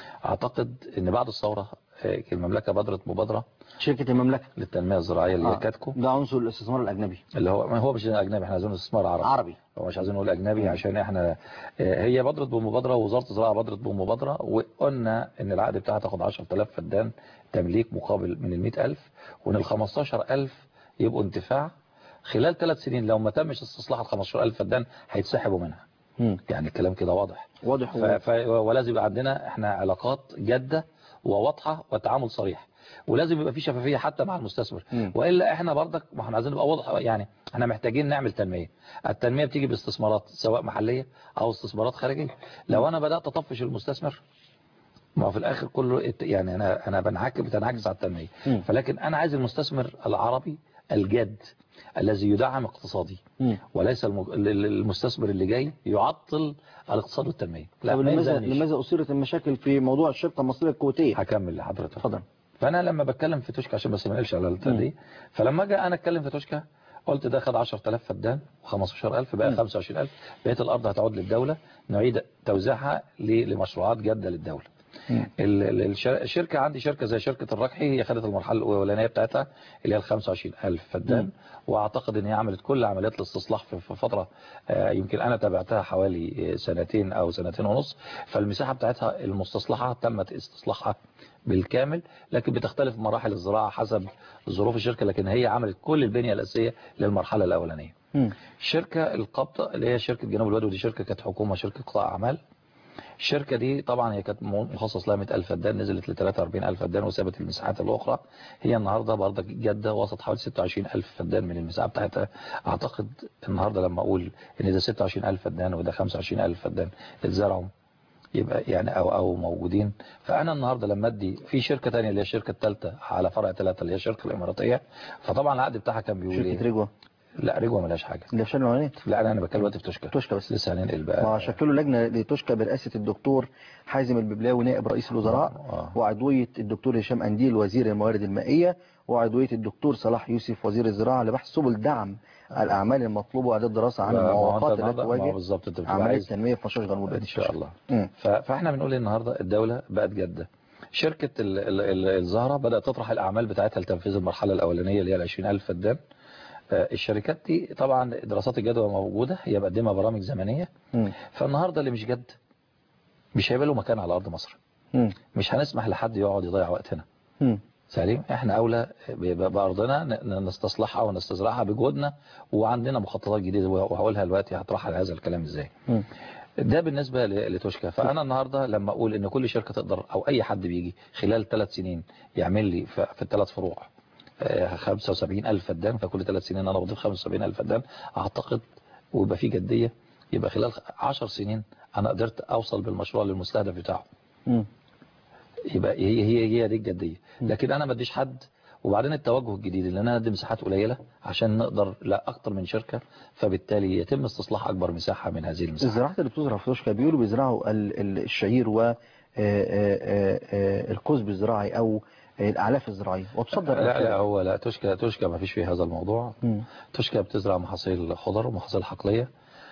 أعتقد إن بعد الثورة آه، المملكة بدرت مبادرة شركه المملكه للتنمية الزراعية اللي هي آه. كاتكو ده عنصر الاستثمار الاجنبي اللي هو ما هو مش أجنبي احنا عايزين استثمار عربي عربي هو مش عايزين نقول اجنبي عشان احنا آه، هي بدرت بمبادره ووزاره الزراعه بدرت بمبادره وقلنا ان العقد بتاعها تاخد 10000 فدان تمليك مقابل من ال 100000 وان ال 15000 يبقوا انتفاع خلال ثلاث سنين لو ما تمش استصلاح ال 15000 فدان هيتسحبوا منها مم. يعني الكلام كده واضح واضح ف... و... ف... ولازم يبقى عندنا احنا علاقات جاده وواضحه وتعامل صريح ولازم يبقى في شفافيه حتى مع المستثمر مم. والا احنا برضك ما احنا عايزين نبقى واضح يعني احنا محتاجين نعمل تنميه التنميه بتيجي باستثمارات سواء محليه او استثمارات خارجيه لو انا بدات اطفش المستثمر ما هو في الاخر كله ات- يعني انا انا بنعكس بتنعكس على التنميه مم. فلكن انا عايز المستثمر العربي الجاد الذي يدعم اقتصادي مم. وليس المج- ال- ال- المستثمر اللي جاي يعطل الاقتصاد والتنميه لا طب ما لماذا يلزمنيش. لماذا اثيرت المشاكل في موضوع الشركه المصريه الكويتيه هكمل لحضرتك اتفضل فانا لما بتكلم في توشكا عشان بس ما نقلش على البتاع دي فلما اجي انا اتكلم في توشكا قلت ده خد 10000 فدان و15000 بقى 25000 بقيه الارض هتعود للدوله نعيد توزيعها ل- لمشروعات جاده للدوله مم. ال- ال- الش- الشركه عندي شركه زي شركه الرقحي هي خدت المرحله الاولانيه بتاعتها اللي هي ال 25000 فدان واعتقد ان هي عملت كل عمليات الاستصلاح في في فتره آه، يمكن انا تابعتها حوالي آه، سنتين او سنتين ونص فالمساحه بتاعتها المستصلحه تمت استصلاحها بالكامل لكن بتختلف مراحل الزراعه حسب ظروف الشركه لكن هي عملت كل البنيه الاساسيه للمرحله الاولانيه مم. الشركة القبضة اللي هي شركة جنوب الوادي ودي شركة كانت حكومة شركة قطاع أعمال الشركة دي طبعا هي كانت مخصص لها 100000 فدان نزلت ل 43000 فدان وسابت المساحات الأخرى هي النهاردة برضك جدة وسط حوالي 26000 فدان من المساحة بتاعتها أعتقد النهاردة لما أقول إن ده 26000 فدان وده 25000 فدان اتزرعوا يبقى يعني أو أو موجودين فأنا النهاردة لما أدي في شركة تانية اللي هي الشركة الثالثة على فرع ثلاثة اللي هي الشركة الإماراتية فطبعا العقد بتاعها كان بيقول شركه إيه؟ رجوه لا رجوة ملهاش حاجة اللي في شرق العوينات لا انا انا بتكلم دلوقتي في توشكا توشكا بس لسه هننقل ما بقى شكلوا لجنه لتوشكا برئاسه الدكتور حازم الببلاوي نائب رئيس الوزراء آه. وعضويه الدكتور هشام انديل وزير الموارد المائيه وعضويه الدكتور صلاح يوسف وزير الزراعه لبحث سبل دعم الاعمال المطلوبه واعداد دراسه عن ما هو أنت المعوقات التي النهاردة- ما هو تواجه بالظبط انت بتبقى عمليه عايز التنميه في مشروع غنوب ان شاء الله مم. ف- فاحنا بنقول النهارده الدوله بقت جاده شركه ال- ال- ال- الزهره بدات تطرح الاعمال بتاعتها لتنفيذ المرحله الاولانيه اللي هي ال 20000 فدان آه، الشركات دي طبعا دراسات الجدوى موجوده هي مقدمه برامج زمنيه مم. فالنهارده اللي مش جد مش هيبقى له مكان على ارض مصر مم. مش هنسمح لحد يقعد يضيع وقتنا مم. سليم احنا اولى ب- بارضنا ن- نستصلحها ونستزرعها بجهودنا وعندنا مخططات جديده وهقولها دلوقتي هطرح على هذا الكلام ازاي مم. ده بالنسبة ل- لتوشكا فأنا النهاردة لما أقول إن كل شركة تقدر أو أي حد بيجي خلال ثلاث سنين يعمل لي ف- في الثلاث فروع آه، 75 ألف فدان فكل ثلاث سنين أنا بضيف 75 ألف فدان أعتقد ويبقى في جدية يبقى خلال 10 سنين أنا قدرت أوصل بالمشروع للمستهدف بتاعه مم. يبقى هي هي هي دي الجدية لكن أنا ما اديش حد وبعدين التوجه الجديد اللي انا ادي مساحات قليله عشان نقدر لا اكتر من شركه فبالتالي يتم استصلاح اكبر مساحه من هذه المساحات الزراعات اللي بتزرع في توشكا بيقولوا بيزرعوا ال- ال- الشعير و آه، آه، آه، آه، الكزب الزراعي او آه، الاعلاف الزراعيه وتصدر لا لا الخارج. هو لا توشكا توشكا ما فيش فيه هذا الموضوع مم. توشكا بتزرع محاصيل خضر ومحاصيل حقليه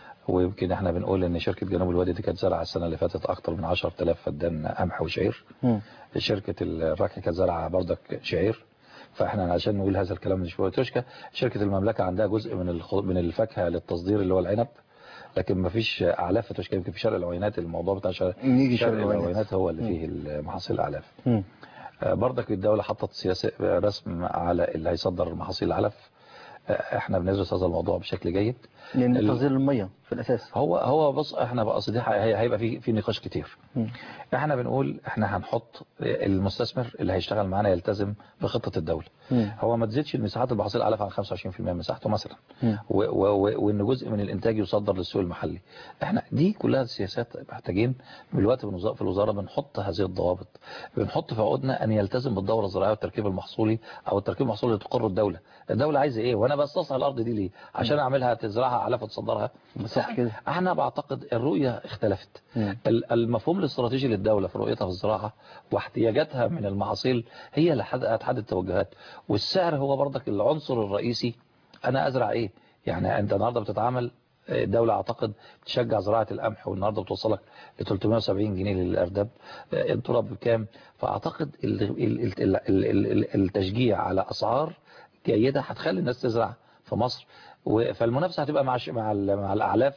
ويمكن احنا بنقول ان شركه جنوب الوادي دي كانت زرعه السنه اللي فاتت اكتر من 10000 فدان قمح وشعير مم. شركه الركه كانت زرعه بردك شعير فاحنا عشان نقول هذا الكلام من شويه توشكا شركه المملكه عندها جزء من الخ- من الفاكهه للتصدير اللي هو العنب لكن ما فيش اعلاف في توشكا يمكن في شرق العوينات الموضوع بتاع شرق, نيجي شرق شرق العوينات. العوينات هو اللي فيه المحاصيل الاعلاف مم. آه، برضك الدولة حطت سياسة رسم على اللي هيصدر محاصيل العلف آه، احنا بندرس هذا الموضوع بشكل جيد لان ال- تصدير الميه في الاساس هو هو بص احنا بقى أصل دي هي- هيبقى في في نقاش كتير مم. احنا بنقول احنا هنحط المستثمر اللي هيشتغل معانا يلتزم بخطة الدولة مم. هو ما تزيدش المساحات المحاصيل العلف عن 25% من مساحته مثلا مم. و- و- و- وان جزء من الانتاج يصدر للسوق المحلي احنا دي كلها سياسات محتاجين بالوقت بنوز- في الوزاره بنحط هذه الضوابط بنحط في عقودنا ان يلتزم بالدوره الزراعيه والتركيب المحصولي او التركيب المحصولي اللي تقره الدوله الدوله عايزه ايه وانا بستصلح الارض دي ليه عشان اعملها تزرعها علف وتصدرها بالظبط كده. انا بعتقد الرؤيه اختلفت مم. ال- المفهوم الاستراتيجي للدوله في رؤيتها في الزراعه واحتياجاتها من المحاصيل هي اللي حد- هتحدد التوجهات والسعر هو برضك العنصر الرئيسي انا ازرع ايه يعني انت النهارده بتتعامل الدولة اعتقد تشجع زراعة القمح والنهارده بتوصلك ل 370 جنيه للارداب التراب بكام فاعتقد ال- ال- ال- ال- ال- ال- التشجيع على اسعار جيدة هتخلي الناس تزرع في مصر و- فالمنافسة هتبقى مع الش- مع ال- مع الاعلاف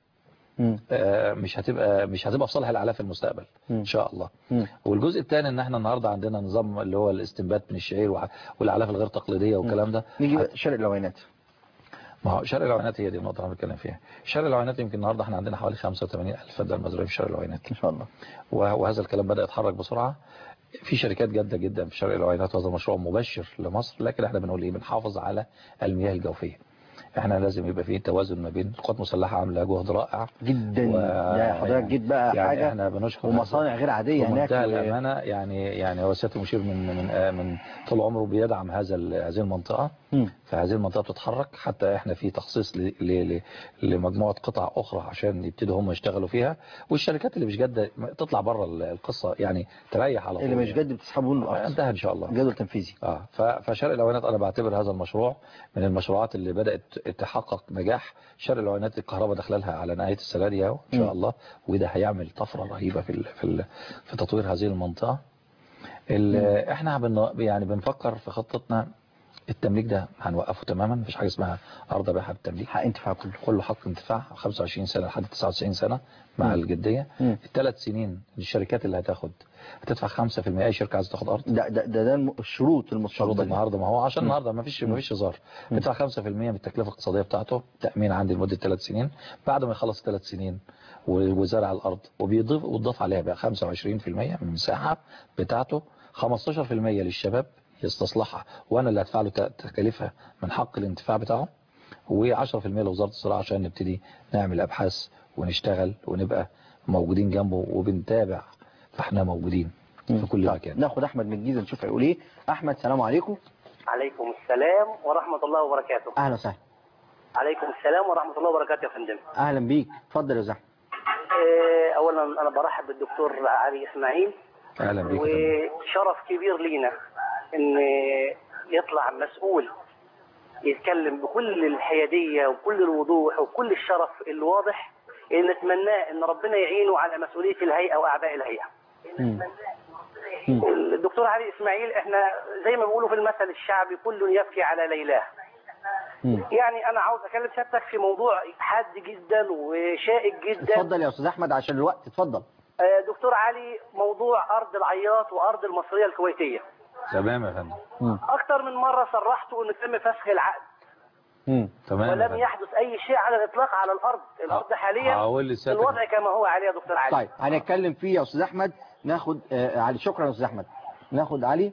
مم. آه، مش هتبقى مش هتبقى في صالح الاعلاف في المستقبل مم. ان شاء الله مم. والجزء الثاني ان احنا النهارده عندنا نظام اللي هو الاستنبات من الشعير وع- والاعلاف الغير تقليديه والكلام ده نيجي بقى شرق العوينات ما هو شرق العوينات هي دي النقطه اللي انا بتكلم فيها شرق العوينات يمكن النهارده احنا عندنا حوالي 85000 فدان مزروعين في شرق العوينات ان شاء الله وه- وهذا الكلام بدا يتحرك بسرعه في شركات جاده جدا في شرق العوينات وهذا مشروع مبشر لمصر لكن احنا بنقول ايه بنحافظ على المياه الجوفيه احنا لازم يبقى فيه توازن ما بين القوات المسلحه عامله جهد رائع جدا و- يا حضرتك جيت بقى يعني حاجه احنا بنشكر ومصانع غير عاديه هناك بمنتهى و- الامانه يعني يعني هو سياده المشير من من آه، من طول عمره بيدعم هذا ال- هذه المنطقه مم. فهذه المنطقه بتتحرك حتى احنا في تخصيص ل- ل- ل- لمجموعه قطع اخرى عشان يبتدوا هم يشتغلوا فيها والشركات اللي مش جاده تطلع بره ال- القصه يعني تريح على طول اللي مش يعني. جد بتسحبوا له الارض انتهى ان شاء الله جدول تنفيذي اه ف- فشرق العوينات انا بعتبر هذا المشروع من المشروعات اللي بدات تحقق نجاح شرق العوينات الكهرباء داخله لها على نهايه السنه دي اهو ان مم. شاء الله وده هيعمل طفره رهيبه في ال في ال في تطوير هذه المنطقه ال- احنا بن يعني بنفكر في خطتنا التمليك ده هنوقفه تماما مفيش حاجه اسمها ارض بيعها بالتمليك حق انتفاع كله كله حق انتفاع 25 سنه لحد 99 سنه مع مم. الجديه مم. الثلاث سنين الشركات اللي هتاخد هتدفع 5% اي شركه عايزه تاخد ارض ده ده ده, ده الم- الشروط شروط المتشرطه النهارده ما هو عشان النهارده ما فيش مم. ما فيش هزار بيدفع 5% من التكلفه الاقتصاديه بتاعته تامين عندي لمده ثلاث سنين بعد ما يخلص ثلاث سنين و- وزرع الارض وبيضيف وتضاف عليها بقى 25% من المساحه بتاعته 15% للشباب يستصلحها وانا اللي هدفع له ت- تكاليفها من حق الانتفاع بتاعه و10% لوزاره الزراعه عشان نبتدي نعمل ابحاث ونشتغل ونبقى موجودين جنبه وبنتابع فاحنا موجودين في كل طيب، مكان ناخد احمد من الجيزه نشوف هيقول ايه احمد سلام عليكم عليكم السلام ورحمة الله وبركاته اهلا وسهلا عليكم السلام ورحمة الله وبركاته يا فندم اهلا بيك اتفضل يا زحمه آه، أولا أنا برحب بالدكتور علي إسماعيل اهلا بيك يا فندم. وشرف كبير لينا إن يطلع مسؤول يتكلم بكل الحيادية وكل الوضوح وكل الشرف الواضح اللي نتمناه إن ربنا يعينه على مسؤولية الهيئة وأعباء الهيئة مم. مم. الدكتور علي إسماعيل إحنا زي ما بيقولوا في المثل الشعبي كل يبكي على ليلاه مم. يعني انا عاوز اكلم سيادتك في موضوع حاد جدا وشائك جدا اتفضل يا استاذ احمد عشان الوقت اتفضل آه، دكتور علي موضوع ارض العياط وارض المصريه الكويتيه تمام يا فندم مم. اكتر من مره صرحت انه تم فسخ العقد مم. تمام يا ولم فندم. يحدث اي شيء على الاطلاق على الارض الارض حاليا هقول لسيادتك الوضع كما هو عليه يا دكتور علي طيب هنتكلم فيه يا استاذ احمد ناخد آه علي شكرا يا استاذ احمد ناخد علي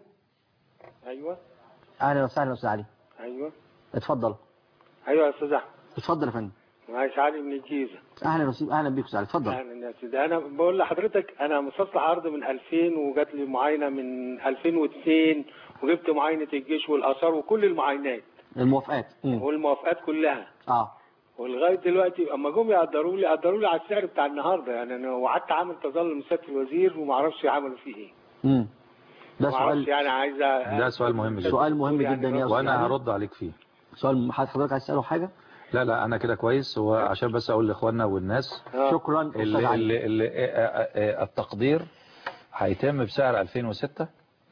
ايوه اهلا وسهلا يا استاذ علي ايوه اتفضل ايوه يا استاذ احمد اتفضل يا فندم معايش علي من الجيزه اهلا وسهلا اهلا بيك يا استاذ علي اتفضل اهلا يا سيدي انا بقول لحضرتك انا مستصلح عرض من 2000 وجات لي معاينه من 2002 وجبت معاينه الجيش والاثار وكل المعاينات الموافقات مم. والموافقات كلها اه ولغايه دلوقتي اما جم يقدروا لي قدروا لي على السعر بتاع النهارده يعني انا وقعدت عامل تظلم سياده الوزير وما اعرفش عملوا فيه ايه مم. ده ما اعرفش سؤال يعني عايزه ده سؤال مهم جدا سؤال مهم يعني جدا يا استاذ وانا علي. هرد عليك فيه سؤال حضرتك عايز تساله حاجه لا لا انا كده كويس هو عشان بس اقول لاخواننا والناس آه. شكرا استاذ اللي علي اللي اللي آه، آه، آه، التقدير هيتم بسعر 2006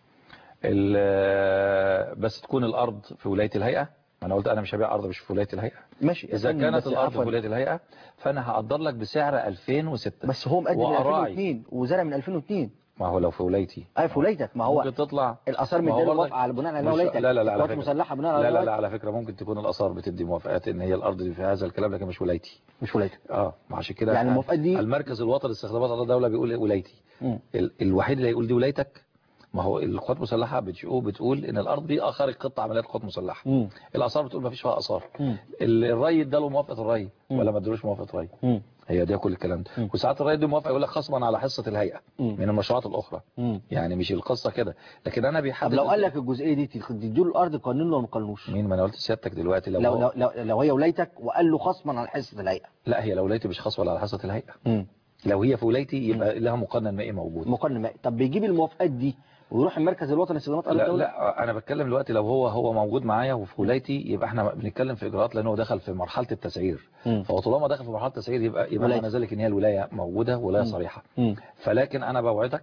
ال- آه، بس تكون الارض في ولايه الهيئه انا قلت انا مش هبيع ارض مش في ولايه الهيئه ماشي يا اذا فندم، كانت بس الارض في عفواً، ولايه الهيئه فانا هقدر لك بسعر 2006 بس هو مقدم من وأراعي. 2002 وزرع من 2002 ما هو لو في ولايتي اي في ولايتك ما هو ممكن تطلع الاثار ما هو مديله برضك- موافقه على بناء على مش- ولايتك لا لا لا على القوات فكرة المسلحه بناء على لا لا لا ولايتك. على فكرة ممكن تكون الآثار بتدي موافقات ان هي الأرض دي في هذا الكلام لكن مش ولايتي مش ولايتك اه ما عشان كده يعني إحنا- الموافقات دي- المركز الوطني لاستخدامات أراضي الدولة بيقول ولايتي مم. ال الوحيد اللي هيقول دي ولايتك ما هو القوات المسلحة بتشوف بتقول ان الأرض دي خارج قطع عمليات قوات مسلحة مم. الآثار بتقول ما فيش فيها آثار مم. ال- الري اداله موافقة الري مم. ولا ما ادالوش موافقة ري مم. هي ده كل الكلام مم. ده وساعات الري دي موافقة يقول لك خصما على حصة الهيئة مم. من المشروعات الأخرى مم. يعني مش القصة كده لكن أنا طب بيحدد لو قال لك الجزئيه دي تديله الارض قانون ولا ما قانونوش مين ما انا قلت لسيادتك دلوقتي لو, لو هو- لو لو, لو هي ولايتك وقال له خصما عن حصه الهيئه لا هي لو ولايتي مش خاصة ولا على حصة الهيئة مم. لو هي في ولايتي يبقى لها مقنن مائي موجود مقارنه مائي طب بيجيب الموافقات دي ويروح المركز الوطني لاستخدامات ارض لا الدوله لا انا بتكلم دلوقتي لو هو هو موجود معايا وفي ولايتي يبقى احنا بنتكلم في اجراءات لانه دخل في مرحله التسعير مم. فهو طالما دخل في مرحله التسعير يبقى يبقى ولاية. معنى ذلك ان هي الولايه موجوده ولايه مم. صريحه مم. فلكن انا بوعدك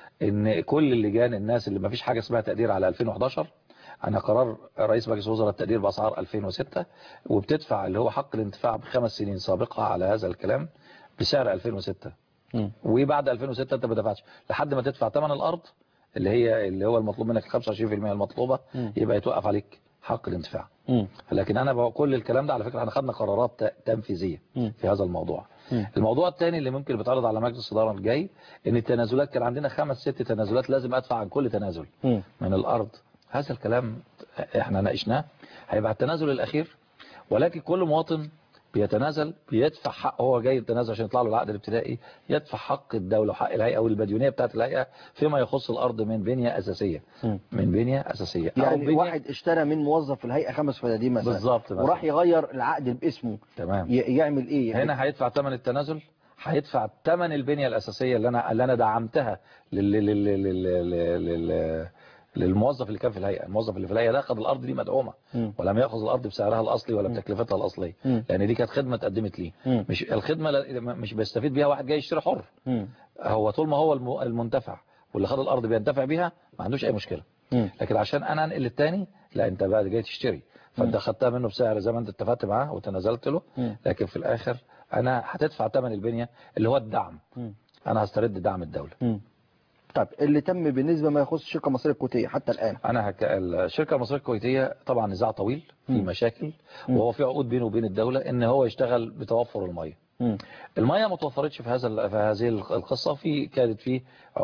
ان كل اللجان الناس اللي ما فيش حاجه اسمها تقدير على 2011 انا قرار رئيس مجلس الوزراء التقدير باسعار 2006 وبتدفع اللي هو حق الانتفاع بخمس سنين سابقه على هذا الكلام بسعر 2006 مم. وبعد 2006 انت ما دفعتش لحد ما تدفع ثمن الارض اللي هي اللي هو المطلوب منك 25% المطلوبه مم. يبقى يتوقف عليك حق الانتفاع مم. لكن انا بقول كل الكلام ده على فكره احنا خدنا قرارات ت- تنفيذيه مم. في هذا الموضوع مم. الموضوع الثاني اللي ممكن بيتعرض على مجلس الاداره الجاي ان التنازلات كان عندنا خمس ست تنازلات لازم ادفع عن كل تنازل مم. من الارض هذا الكلام احنا ناقشناه هيبقى التنازل الاخير ولكن كل مواطن بيتنازل بيدفع حق هو جاي يتنازل عشان يطلع له العقد الابتدائي يدفع حق الدولة وحق الهيئة والمديونية بتاعت الهيئة فيما يخص الأرض من بنية أساسية مم. من بنية أساسية أو يعني بنية- واحد اشترى من موظف في الهيئه خمس فدادين مثلا بالظبط مثلا. وراح يغير العقد باسمه تمام ي- يعمل ايه يعني هنا هيدفع ثمن التنازل هيدفع ثمن البنية الأساسية اللي أنا اللي أنا دعمتها لل... لل... لل... لل... لل... للموظف اللي كان في الهيئة الموظف اللي في الهيئة ده خد الأرض دي مدعومة مم. ولم يأخذ الأرض بسعرها الأصلي ولا مم. بتكلفتها الأصلية مم. لأن دي كانت خدمة اتقدمت ليه مم. مش الخدمة لا- مش بيستفيد بيها واحد جاي يشتري حر مم. هو طول ما هو الم- المنتفع واللي خد الأرض بينتفع بيها ما عندوش أي مشكلة مم. لكن عشان أنا أنقل التاني لا أنت بقى جاي تشتري فأنت مم. خدتها منه بسعر زي ما أنت اتفقت معاه وتنازلت له مم. لكن في الآخر أنا هتدفع ثمن البنية اللي هو الدعم مم. أنا هسترد دعم الدولة مم. طب اللي تم بالنسبه ما يخص الشركه المصريه الكويتيه حتى الان أنا هك... الشركة المصرية الكويتية طبعا نزاع طويل في مم. مشاكل مم. وهو في عقود بينه وبين الدولة إن هو يشتغل بتوفر المية مم. المية ما توفرتش في هذا ال- في هذه القصة في كانت في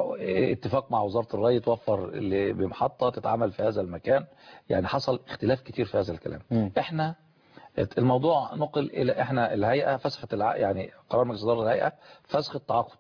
اتفاق مع وزارة الري توفر ل- بمحطة تتعمل في هذا المكان يعني حصل اختلاف كتير في هذا الكلام مم. احنا الموضوع نقل الى احنا الهيئة فسخت الع... يعني قرار مجلس اداره الهيئة فسخ التعاقد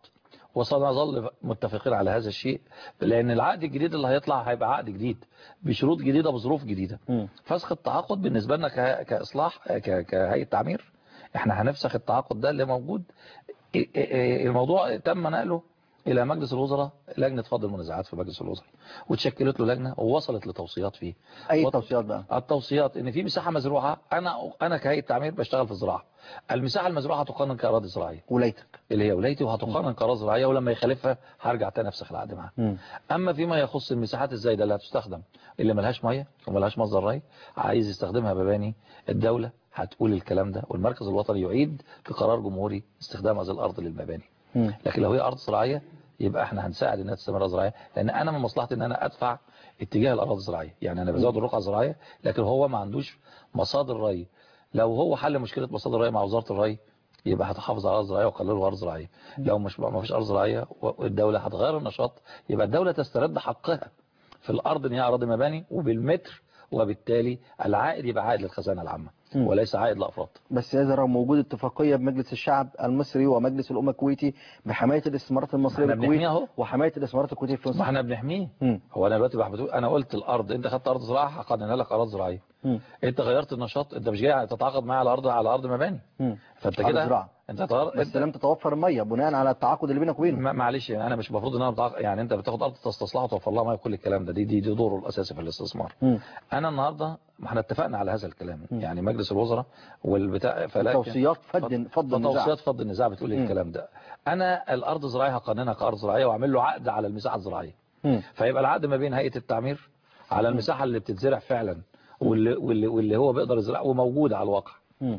وسنظل متفقين على هذا الشيء لان العقد الجديد اللي هيطلع هيبقى عقد جديد بشروط جديدة بظروف جديدة مم. فسخ التعاقد بالنسبة لنا ك- كإصلاح ك- كهيئة تعمير احنا هنفسخ التعاقد ده اللي موجود ا- ا- ا- الموضوع تم نقله إلى مجلس الوزراء لجنة فض المنازعات في مجلس الوزراء وتشكلت له لجنة ووصلت لتوصيات فيه اي وط- توصيات بقى التوصيات ان في مساحة مزروعة انا انا كهيئة تعمير بشتغل في الزراعة المساحة المزروعة هتقنن كأراضي زراعية ولايتك اللي هي ولايتي وهتقنن كأراضي زراعية ولما يخالفها هرجع تاني افسخ العقد معاه مم. اما فيما يخص المساحات الزايدة اللي هتستخدم اللي ملهاش مية وملهاش مصدر ري عايز يستخدمها مباني الدولة هتقول الكلام ده والمركز الوطني يعيد بقرار جمهوري استخدام هذه الارض للمباني مم. لكن لو هي ارض زراعية يبقى احنا هنساعد انها تستمر الأراضي الزراعيه لان انا من مصلحتي ان انا ادفع اتجاه الاراضي الزراعيه يعني انا بزود الرقعه الزراعيه لكن هو ما عندوش مصادر ري لو هو حل مشكله مصادر الري مع وزاره الري يبقى هتحافظ على الارض الزراعيه وقللوا ارض زراعيه لو مش ما فيش ارض زراعيه والدوله هتغير النشاط يبقى الدوله تسترد حقها في الارض ان هي اراضي مباني وبالمتر وبالتالي العائد يبقى عائد للخزانه العامه مم. وليس عائد لافراد بس هذا رغم وجود اتفاقية بمجلس الشعب المصري ومجلس الأمة الكويتي بحماية الاستثمارات المصرية احنا بالكويت بنحميها اهو وحماية الاستثمارات الكويتية في ما مصر احنا بنحميه مم. هو انا دلوقتي بقى بتقول انا قلت الارض انت خدت ارض زراعه هقننها لك اراضي زراعيه مم. انت غيرت النشاط انت مش جاي تتعاقد معايا على ارض على ارض مباني مم. فانت أرض كده زراعة. انت تغير بس انت لم تتوفر المية بناء على التعاقد اللي بينك وبينه ما- معلش يعني انا مش المفروض ان انا بتعاقد يعني انت بتاخد ارض تستصلحها وتوفر لها ميه وكل الكلام ده دي دي, دي دوره الاساسي في الاستثمار مم. انا النهارده ما احنا اتفقنا على هذا الكلام مم. يعني مجلس الوزراء والبتاع فلكن توصيات فض فض النزاع توصيات فض النزاع بتقول لي مم. الكلام ده انا الارض الزراعيه هقننها كارض زراعيه واعمل له عقد على المساحه الزراعيه مم. فيبقى العقد ما بين هيئه التعمير على المساحه اللي بتتزرع فعلا واللي, واللي, واللي هو بيقدر يزرعها وموجوده على الواقع مم.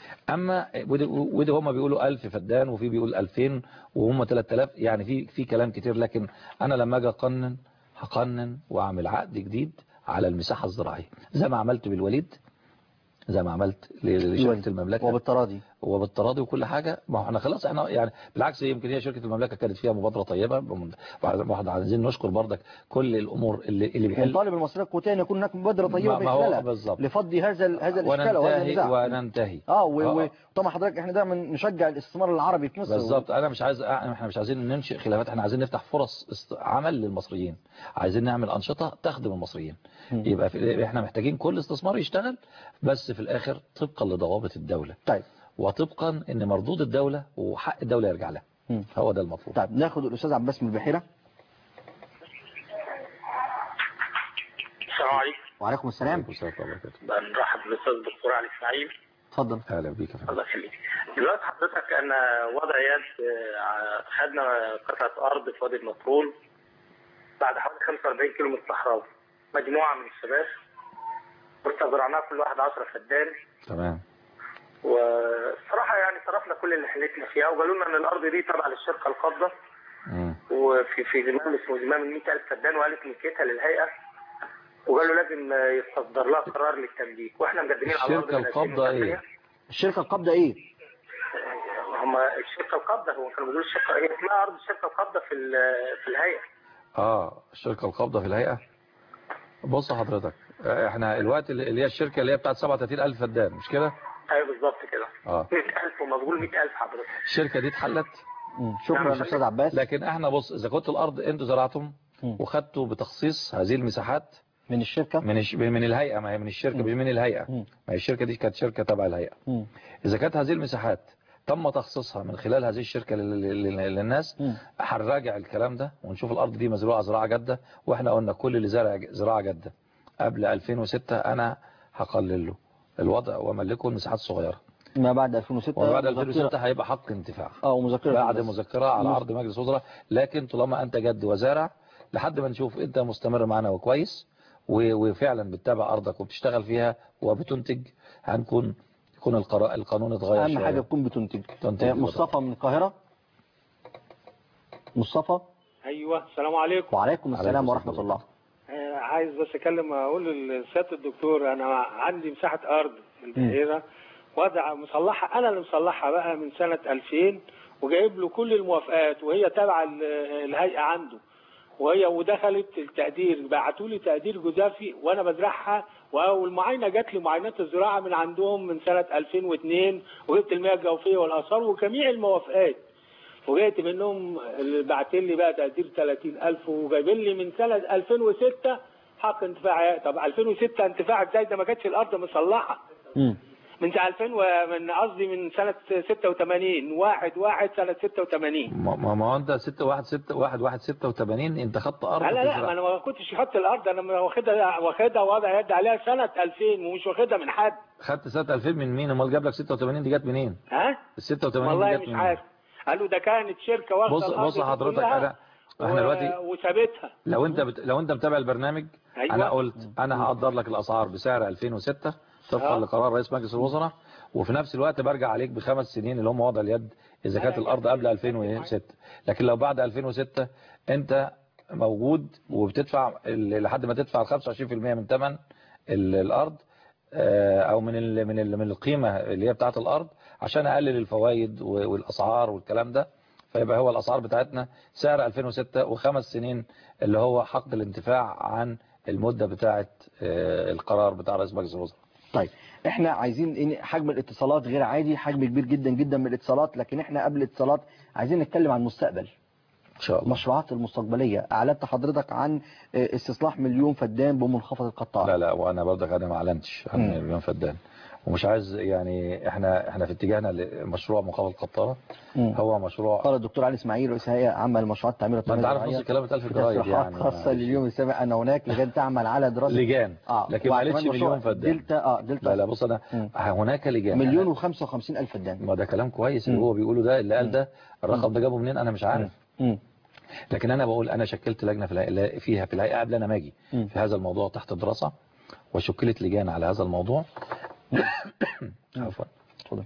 اما ودي, ودي هم بيقولوا 1000 فدان وفي بيقول 2000 وهم 3000 يعني في في كلام كتير لكن انا لما اجي اقنن هقنن واعمل عقد جديد على المساحه الزراعيه زي ما عملت بالوليد زي ما عملت ل- لشركه المملكه وبالتراضي وبالتراضي وكل حاجة ما هو احنا خلاص احنا يعني بالعكس يمكن هي شركة المملكة كانت فيها مبادرة طيبة بمن- واحد عايزين نشكر برضك كل الامور اللي اللي بيحل ونطالب المصرية الكويتية أن يكون هناك مبادرة طيبة ما- ما هو بخلالها بالظبط. لفضي هذا ال- هذا الإشكال وهذا وننتهي النزاع وننتهي اه و- آه. و- وطبعا حضرتك احنا دايما نشجع الاستثمار العربي في مصر بالظبط انا مش عايز احنا مش عايزين ننشئ خلافات احنا عايزين نفتح فرص است- عمل للمصريين عايزين نعمل انشطه تخدم المصريين مم. يبقى في احنا محتاجين كل استثمار يشتغل بس في الاخر طبقا لضوابط الدوله طيب وطبقا ان مردود الدوله وحق الدوله يرجع لها مم. هو ده المطلوب طيب ناخد الأستاذ عباس من البحيرة السلام عليكم وعليكم السلام عليكم السلام ورحمة الله وبركاته. بنرحب بالاستاذ الدكتور علي اسماعيل اتفضل اهلا بيك يا فندم. الله يخليك دلوقتي حضرتك انا وضع يد آه، خدنا قطعه ارض في وادي النطرون بعد حوالي 45 كيلو من الصحراوي مجموعه من الشباب واستزرعناها كل واحد 10 فدان تمام والصراحه يعني صرفنا كل اللي حلتنا فيها وقالوا لنا ان الارض دي تابعه للشركه القابضه مم. وفي في زمام اسمه زمام ال 100000 فدان وقالت ملكيتها للهيئه وقالوا لازم آه، يصدر لها قرار للتمليك واحنا مقدمين على الارض الشركة من القابضة 2008. إيه؟ الشركة القابضة ايه هم الشركه القابضه هو كانوا بيقولوا الشركه هي اسمها ارض الشركه القابضه في ال- في الهيئه اه الشركة القابضة في الهيئة بص حضرتك احنا الوقت اللي اللي هي الشركة اللي هي بتاعت 37000 فدان مش كده ايوه بالظبط كده اه 100000 وما بقول 100000 حضرتك الشركة دي اتحلت مم. شكرا نعم، أستاذ عباس لكن احنا بص اذا كنت الارض انتوا زرعتم مم. وخدتوا بتخصيص هذه المساحات من الشركة من الش... من الهيئة ما هي من الشركة مم. مش من الهيئة مم. ما هي الشركة دي كانت شركة تبع الهيئة مم. إذا كانت هذه المساحات تم تخصيصها من خلال هذه الشركة لل- لل- للناس مم. هنراجع الكلام ده ونشوف الأرض دي مزروعة زراعة جادة وإحنا قلنا كل اللي زرع زراعة جادة قبل 2006 أنا هقلل له الوضع وأملكه المساحات الصغيرة ما بعد 2006 وبعد مذكرة- 2006 هيبقى حق انتفاع اه ومذكرة بعد بس. مذكرة على مز- عرض مجلس وزراء لكن طالما أنت جد وزارع لحد ما نشوف أنت مستمر معنا وكويس و- وفعلا بتتابع أرضك وبتشتغل فيها وبتنتج هنكون يكون القرا- القانون اتغير اهم شوية. حاجة تكون بتنتج تنتج آه، الوضع. مصطفى من القاهرة مصطفى ايوه السلام عليكم وعليكم السلام عليكم ورحمة السلام. آه، الله عايز بس اكلم اقول لسياده الدكتور انا عندي مساحه ارض في البحيره وضع مصلحها انا اللي مصلحها بقى من سنه 2000 وجايب له كل الموافقات وهي تابعه ال- الهيئه عنده وهي ودخلت التقدير بعتوا لي تقدير جزافي وانا بزرعها والمعاينه جات لي معاينات الزراعه من عندهم من سنه 2002 وجبت المياه الجوفيه والاثار وجميع الموافقات وجيت منهم اللي بعتين لي بقى تقدير 30000 وجايبين لي من سنه 2006 حق انتفاع طب 2006 انتفاع ازاي ده ما كانتش الارض مصلحه مم. من سنه 2000 ومن قصدي من سنه 86 واحد واحد سنه 86 ما ما ما هو انت 6 1 6 1 1 86 انت خدت ارض لا لا لا تزرع. ما انا ما كنتش خدت الارض انا واخدها واخدها وضع يد عليها سنه 2000 ومش واخدها من حد خدت سنه 2000 من مين امال جاب لك 86 دي جت منين ها ال 86 والله دي جت مش منين عارف قالوا ده كانت شركه واخده بص الأرض بص دي حضرتك كلها انا احنا و- دلوقتي وسابتها لو انت بت... لو انت متابع البرنامج أيوة. انا قلت انا هقدر لك الاسعار بسعر 2006 طبقا آه. لقرار رئيس مجلس الوزراء وفي نفس الوقت برجع عليك بخمس سنين اللي هم وضع اليد اذا كانت الارض قبل 2006 لكن لو بعد 2006 انت موجود وبتدفع ال- لحد ما تدفع ال 25% من ثمن ال- الارض آه، او من ال من ال من القيمه اللي هي بتاعه الارض عشان اقلل الفوائد و- والاسعار والكلام ده فيبقى هو الاسعار بتاعتنا سعر 2006 وخمس سنين اللي هو حق الانتفاع عن المده بتاعه آه، القرار بتاع رئيس مجلس الوزراء طيب احنا عايزين إيه؟ حجم الاتصالات غير عادي حجم كبير جدا جدا من الاتصالات لكن احنا قبل الاتصالات عايزين نتكلم عن المستقبل ان شاء الله المشروعات المستقبليه اعلنت حضرتك عن اه، استصلاح مليون فدان بمنخفض القطاع لا لا وانا برضك انا ما اعلنتش عن مم. مليون فدان ومش عايز يعني احنا احنا في اتجاهنا لمشروع مقاول قطاره مم. هو مشروع قال الدكتور علي اسماعيل رئيس هيئه عامه للمشروعات التعمير ما انت عارف الزراعية نص الكلام اتقال في في الجرايد تصريحات يعني خاصه معلش. لليوم السابع ان هناك لجان تعمل على دراسه لجان اه لكن ما وكمان قالتش مشروع مليون فدان دلتا اه دلتا لا لا بص انا مم. هناك لجان مليون و55 الف فدان ما ده كلام كويس اللي مم. هو بيقوله ده اللي قال مم. ده الرقم ده جابه منين انا مش عارف مم. لكن انا بقول انا شكلت لجنه في الهيئه فيها في الهيئه قبل انا ما اجي مم. في هذا الموضوع تحت الدراسه وشكلت لجان على هذا الموضوع عفوا اتفضل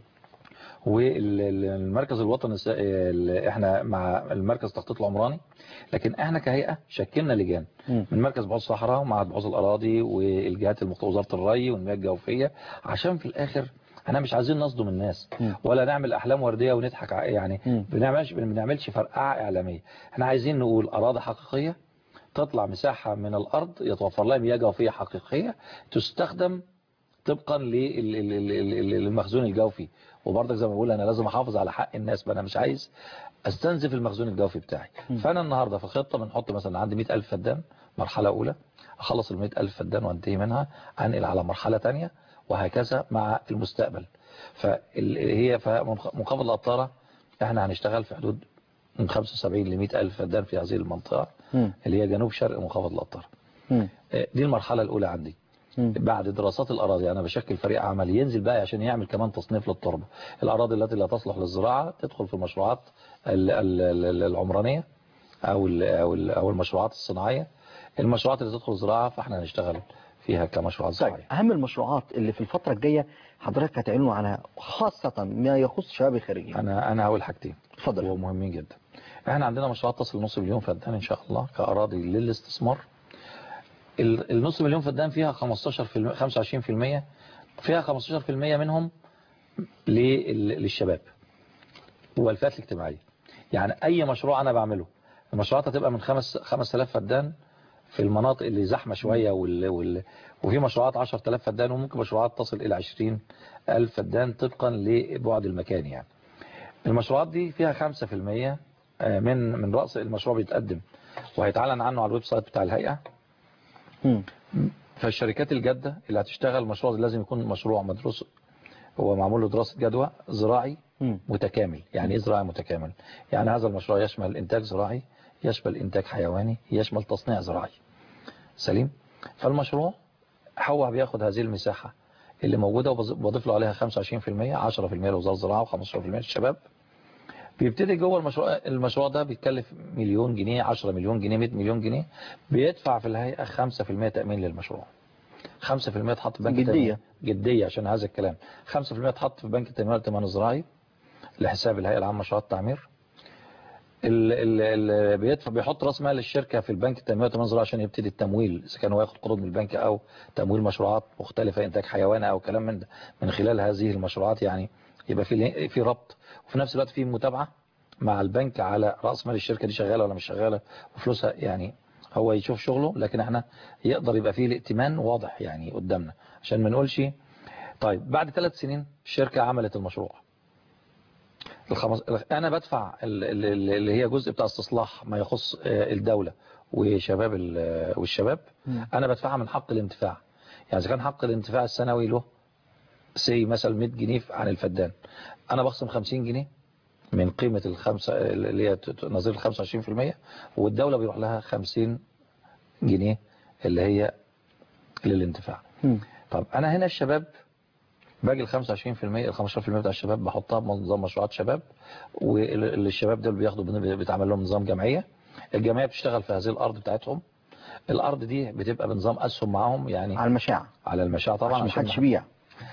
والمركز الوطني الس- ال- احنا مع المركز التخطيط العمراني لكن احنا كهيئه شكلنا لجان مم. من مركز بحوث الصحراء ومع بحوث الاراضي والجهات المختصه وزاره الري والمياه الجوفيه عشان في الاخر احنا مش عايزين نصدم الناس مم. ولا نعمل احلام ورديه ونضحك ع- يعني مم. بنعملش ما بنعملش فرقعه اعلاميه احنا عايزين نقول اراضي حقيقيه تطلع مساحه من الارض يتوفر لها مياه جوفيه حقيقيه تستخدم طبقا لل- ال- ال- ال- للمخزون الجوفي وبرضك زي ما بقول انا لازم احافظ على حق الناس ما انا مش عايز استنزف المخزون الجوفي بتاعي فانا النهارده في الخطه بنحط مثلا عندي 100000 فدان مرحله اولى اخلص ال 100000 فدان وانتهي منها انقل على مرحله ثانيه وهكذا مع المستقبل فهي فمنخفض القطاره احنا هنشتغل في حدود من 75 ل 100000 فدان في هذه المنطقه مم. اللي هي جنوب شرق منخفض القطاره مم. دي المرحله الاولى عندي مم. بعد دراسات الأراضي أنا بشكل فريق عمل ينزل بقى عشان يعمل كمان تصنيف للتربة الأراضي التي لا تصلح للزراعة تدخل في المشروعات ال- ال- ال- العمرانية أو ال- أو ال- أو المشروعات الصناعية المشروعات اللي تدخل زراعة فاحنا هنشتغل فيها كمشروعات طيب زراعية اهم المشروعات اللي في الفتره الجايه حضرتك هتعلنوا عنها خاصه ما يخص شباب الخريجين أنا أنا هقول حاجتين اتفضل ومهمين جدا احنا عندنا مشروعات تصل لنص مليون فدان إن شاء الله كأراضي للاستثمار ال- النص مليون فدان فيها 15 25% فيها 15% منهم لل- للشباب والفئات الاجتماعية يعني أي مشروع أنا بعمله المشروعات هتبقى من خمس 5000 فدان في المناطق اللي زحمة شوية وال... وال... وفي مشروعات 10000 فدان وممكن مشروعات تصل إلى 20000 فدان طبقا لبعد المكان يعني المشروعات دي فيها 5% من من رأس المشروع بيتقدم وهيتعلن عنه على الويب سايت بتاع الهيئة مم. فالشركات الجادة اللي هتشتغل المشروع ده لازم يكون مشروع مدروس هو معمول له دراسة جدوى زراعي مم. متكامل يعني ايه زراعي متكامل يعني هذا المشروع يشمل انتاج زراعي يشمل انتاج حيواني يشمل تصنيع زراعي سليم فالمشروع هو بياخد هذه المساحة اللي موجودة وبضيف له عليها 25% 10% لوزارة الزراعة و15% للشباب بيبتدي جوه المشروع المشروع ده بيتكلف مليون جنيه 10 مليون جنيه 100 مليون جنيه بيدفع في الهيئة 5% تأمين للمشروع 5% تحط في بنك جدية. التنمية جدية عشان هذا الكلام 5% تحط في بنك التنمية والائتمان الزراعي لحساب الهيئة العامة لمشروعات التعمير اللي بيدفع بيحط راس مال الشركة في البنك التنمية والائتمان الزراعي عشان يبتدي التمويل إذا كان هو ياخد قروض من البنك أو تمويل مشروعات مختلفة إنتاج حيواني أو كلام من ده من خلال هذه المشروعات يعني يبقى في في ربط وفي نفس الوقت في متابعة مع البنك على رأس مال الشركة دي شغالة ولا مش شغالة وفلوسها يعني هو يشوف شغله لكن احنا يقدر يبقى فيه الائتمان واضح يعني قدامنا عشان ما نقولش طيب بعد ثلاث سنين الشركة عملت المشروع الخمس... انا بدفع اللي هي جزء بتاع استصلاح ما يخص الدولة وشباب والشباب انا بدفعها من حق الانتفاع يعني اذا كان حق الانتفاع السنوي له سي مثلا 100 جنيه عن الفدان انا بخصم 50 جنيه من قيمة الخمسة اللي هي نظير ال 25% والدولة بيروح لها 50 جنيه اللي هي للانتفاع طب أنا هنا الشباب باجي ال 25% ال 15% بتاع الشباب بحطها بنظام مشروعات شباب والشباب دول بياخدوا بيتعمل لهم نظام جمعية الجمعية بتشتغل في هذه الأرض بتاعتهم الأرض دي بتبقى بنظام أسهم معاهم يعني على المشاع على المشاع طبعا عشان محدش يبيع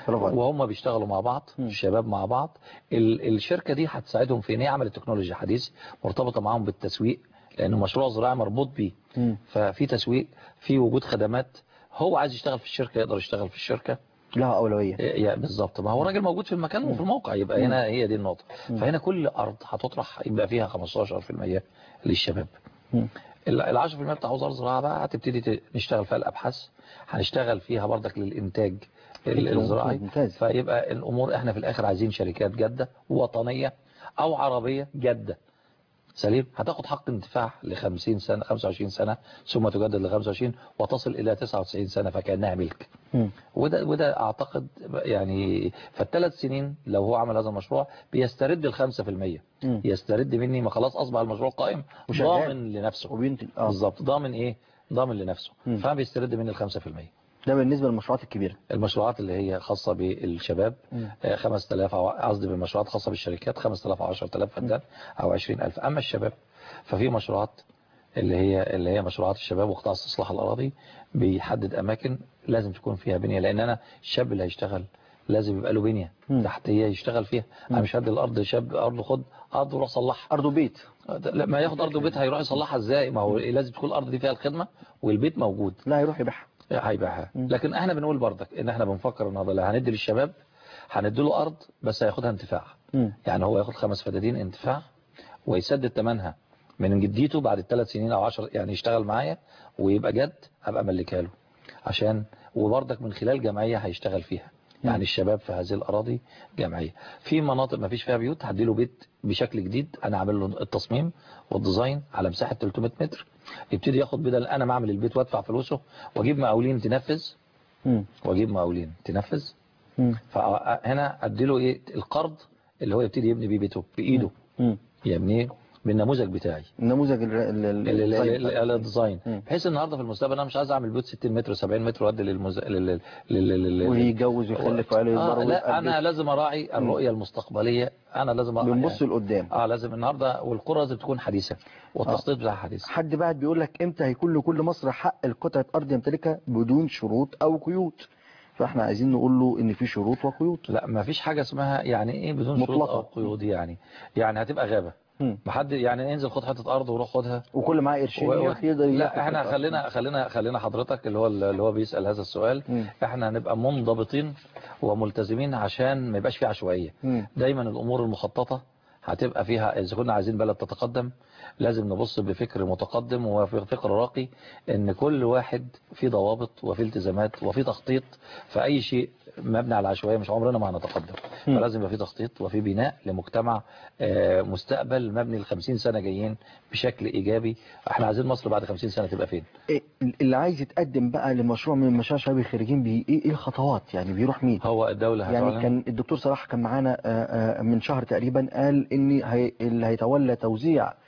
برافو عليك. وهم بيشتغلوا مع بعض مم. الشباب مع بعض ال- الشركة دي هتساعدهم في ان هي عملت تكنولوجيا حديث مرتبطة معاهم بالتسويق لانه مشروع زراعي مربوط بيه مم. ففي تسويق في وجود خدمات هو عايز يشتغل في الشركة يقدر يشتغل في الشركة لها أولوية يا بالظبط ما هو راجل موجود في المكان وفي الموقع يبقى هنا هي دي النقطة فهنا كل أرض هتطرح يبقى فيها 15% للشباب مم. ال 10% بتاع وزارة الزراعة بقى هتبتدي ت- نشتغل فيها الأبحاث هنشتغل فيها بردك للإنتاج ال- فكرة الزراعي ممتاز. فيبقى الأمور احنا في الآخر عايزين شركات جادة وطنية أو عربية جادة سليم هتاخد حق انتفاع ل 50 سنة 25 سنة ثم تجدد ل 25 وتصل إلى 99 سنة فكأنها ملك مم. وده وده اعتقد يعني فالثلاث سنين لو هو عمل هذا المشروع بيسترد ال 5% مم. يسترد مني ما خلاص اصبح المشروع قائم وشغال. ضامن لنفسه وبينتج اه بالظبط ضامن ايه ضامن لنفسه مم. فبيسترد مني ال 5% ده بالنسبة للمشروعات الكبيرة المشروعات اللي هي خاصة بالشباب مم. آه، 5000 أو قصدي بالمشروعات خاصة بالشركات 5000 أو 10000 فدان أو 20000 أما الشباب ففي مشروعات اللي هي اللي هي مشروعات الشباب وقطاع استصلاح الأراضي بيحدد أماكن لازم تكون فيها بنية لأن أنا الشاب اللي هيشتغل لازم يبقى له بنية مم. تحتية يشتغل فيها أنا مش هدي الأرض شاب أرض خد أرض وروح صلحها أرض وبيت لا ما ياخد أرض وبيت هيروح يصلحها إزاي ما هو لازم تكون الأرض دي فيها الخدمة والبيت موجود لا هيروح يبيعها هيبيعها مم. لكن احنا بنقول برضك ان احنا بنفكر النهارده اللي هندي للشباب هندي له ارض بس هياخدها انتفاع مم. يعني هو ياخد خمس فدادين انتفاع ويسدد ثمنها من جديته بعد الثلاث سنين او 10 يعني يشتغل معايا ويبقى جد هبقى ملكها له عشان وبرضك من خلال جمعيه هيشتغل فيها يعني الشباب في هذه الاراضي جمعيه في مناطق ما فيش فيها بيوت هدي له بيت بشكل جديد انا عامل له التصميم والديزاين على مساحه 300 متر يبتدي ياخد بدل انا ما اعمل البيت وادفع فلوسه واجيب مقاولين تنفذ مم. واجيب مقاولين تنفذ مم. فهنا اديله ايه القرض اللي هو يبتدي يبني بيه بيته بايده مم. يبنيه بالنموذج بتاعي النموذج ال- ال- ال- ال- ال- الديزاين. ال- الديزاين مم. بحيث النهارده في المستقبل انا مش عايز اعمل بيوت 60 متر 70 متر وادي للمز... لل... لل... لل... لل... ويتجوز ويخلف وعياله آه يكبروا لا ويبقى انا بيت. لازم اراعي الرؤيه المستقبليه انا لازم أراعي بنبص لقدام اه لازم النهارده والقرى لازم تكون حديثه والتخطيط بتاعها حديث حد بعد بيقول لك امتى هيكون لكل مصر حق القطعة ارض يمتلكها بدون شروط او قيود فاحنا عايزين نقول له ان في شروط وقيود لا ما فيش حاجه اسمها يعني ايه بدون شروط مطلقة. او قيود يعني يعني هتبقى غابه مم. محد يعني انزل خد حته ارض وروح خدها وكل معاه قرشين و- و- يروح يقدر ياخد لا احنا قطعة. خلينا خلينا خلينا حضرتك اللي هو اللي هو بيسأل هذا السؤال مم. احنا هنبقى منضبطين وملتزمين عشان ما يبقاش فيه عشوائية مم. دايما الامور المخططة هتبقى فيها اذا كنا عايزين بلد تتقدم لازم نبص بفكر متقدم وفكر راقي ان كل واحد في ضوابط وفي التزامات وفي تخطيط فاي شيء مبني على العشوائيه مش عمرنا ما هنتقدم مم. فلازم يبقى في تخطيط وفي بناء لمجتمع آه، مستقبل مبني ل 50 سنه جايين بشكل ايجابي احنا عايزين مصر بعد 50 سنه تبقى فين إيه اللي عايز يتقدم بقى لمشروع من مشاريع شباب الخريجين بي ايه ايه الخطوات يعني بيروح مين هو الدوله يعني هتعلن كان الدكتور صلاح كان معانا آه، آه، من شهر تقريبا قال ان هي اللي هيتولى توزيع آه،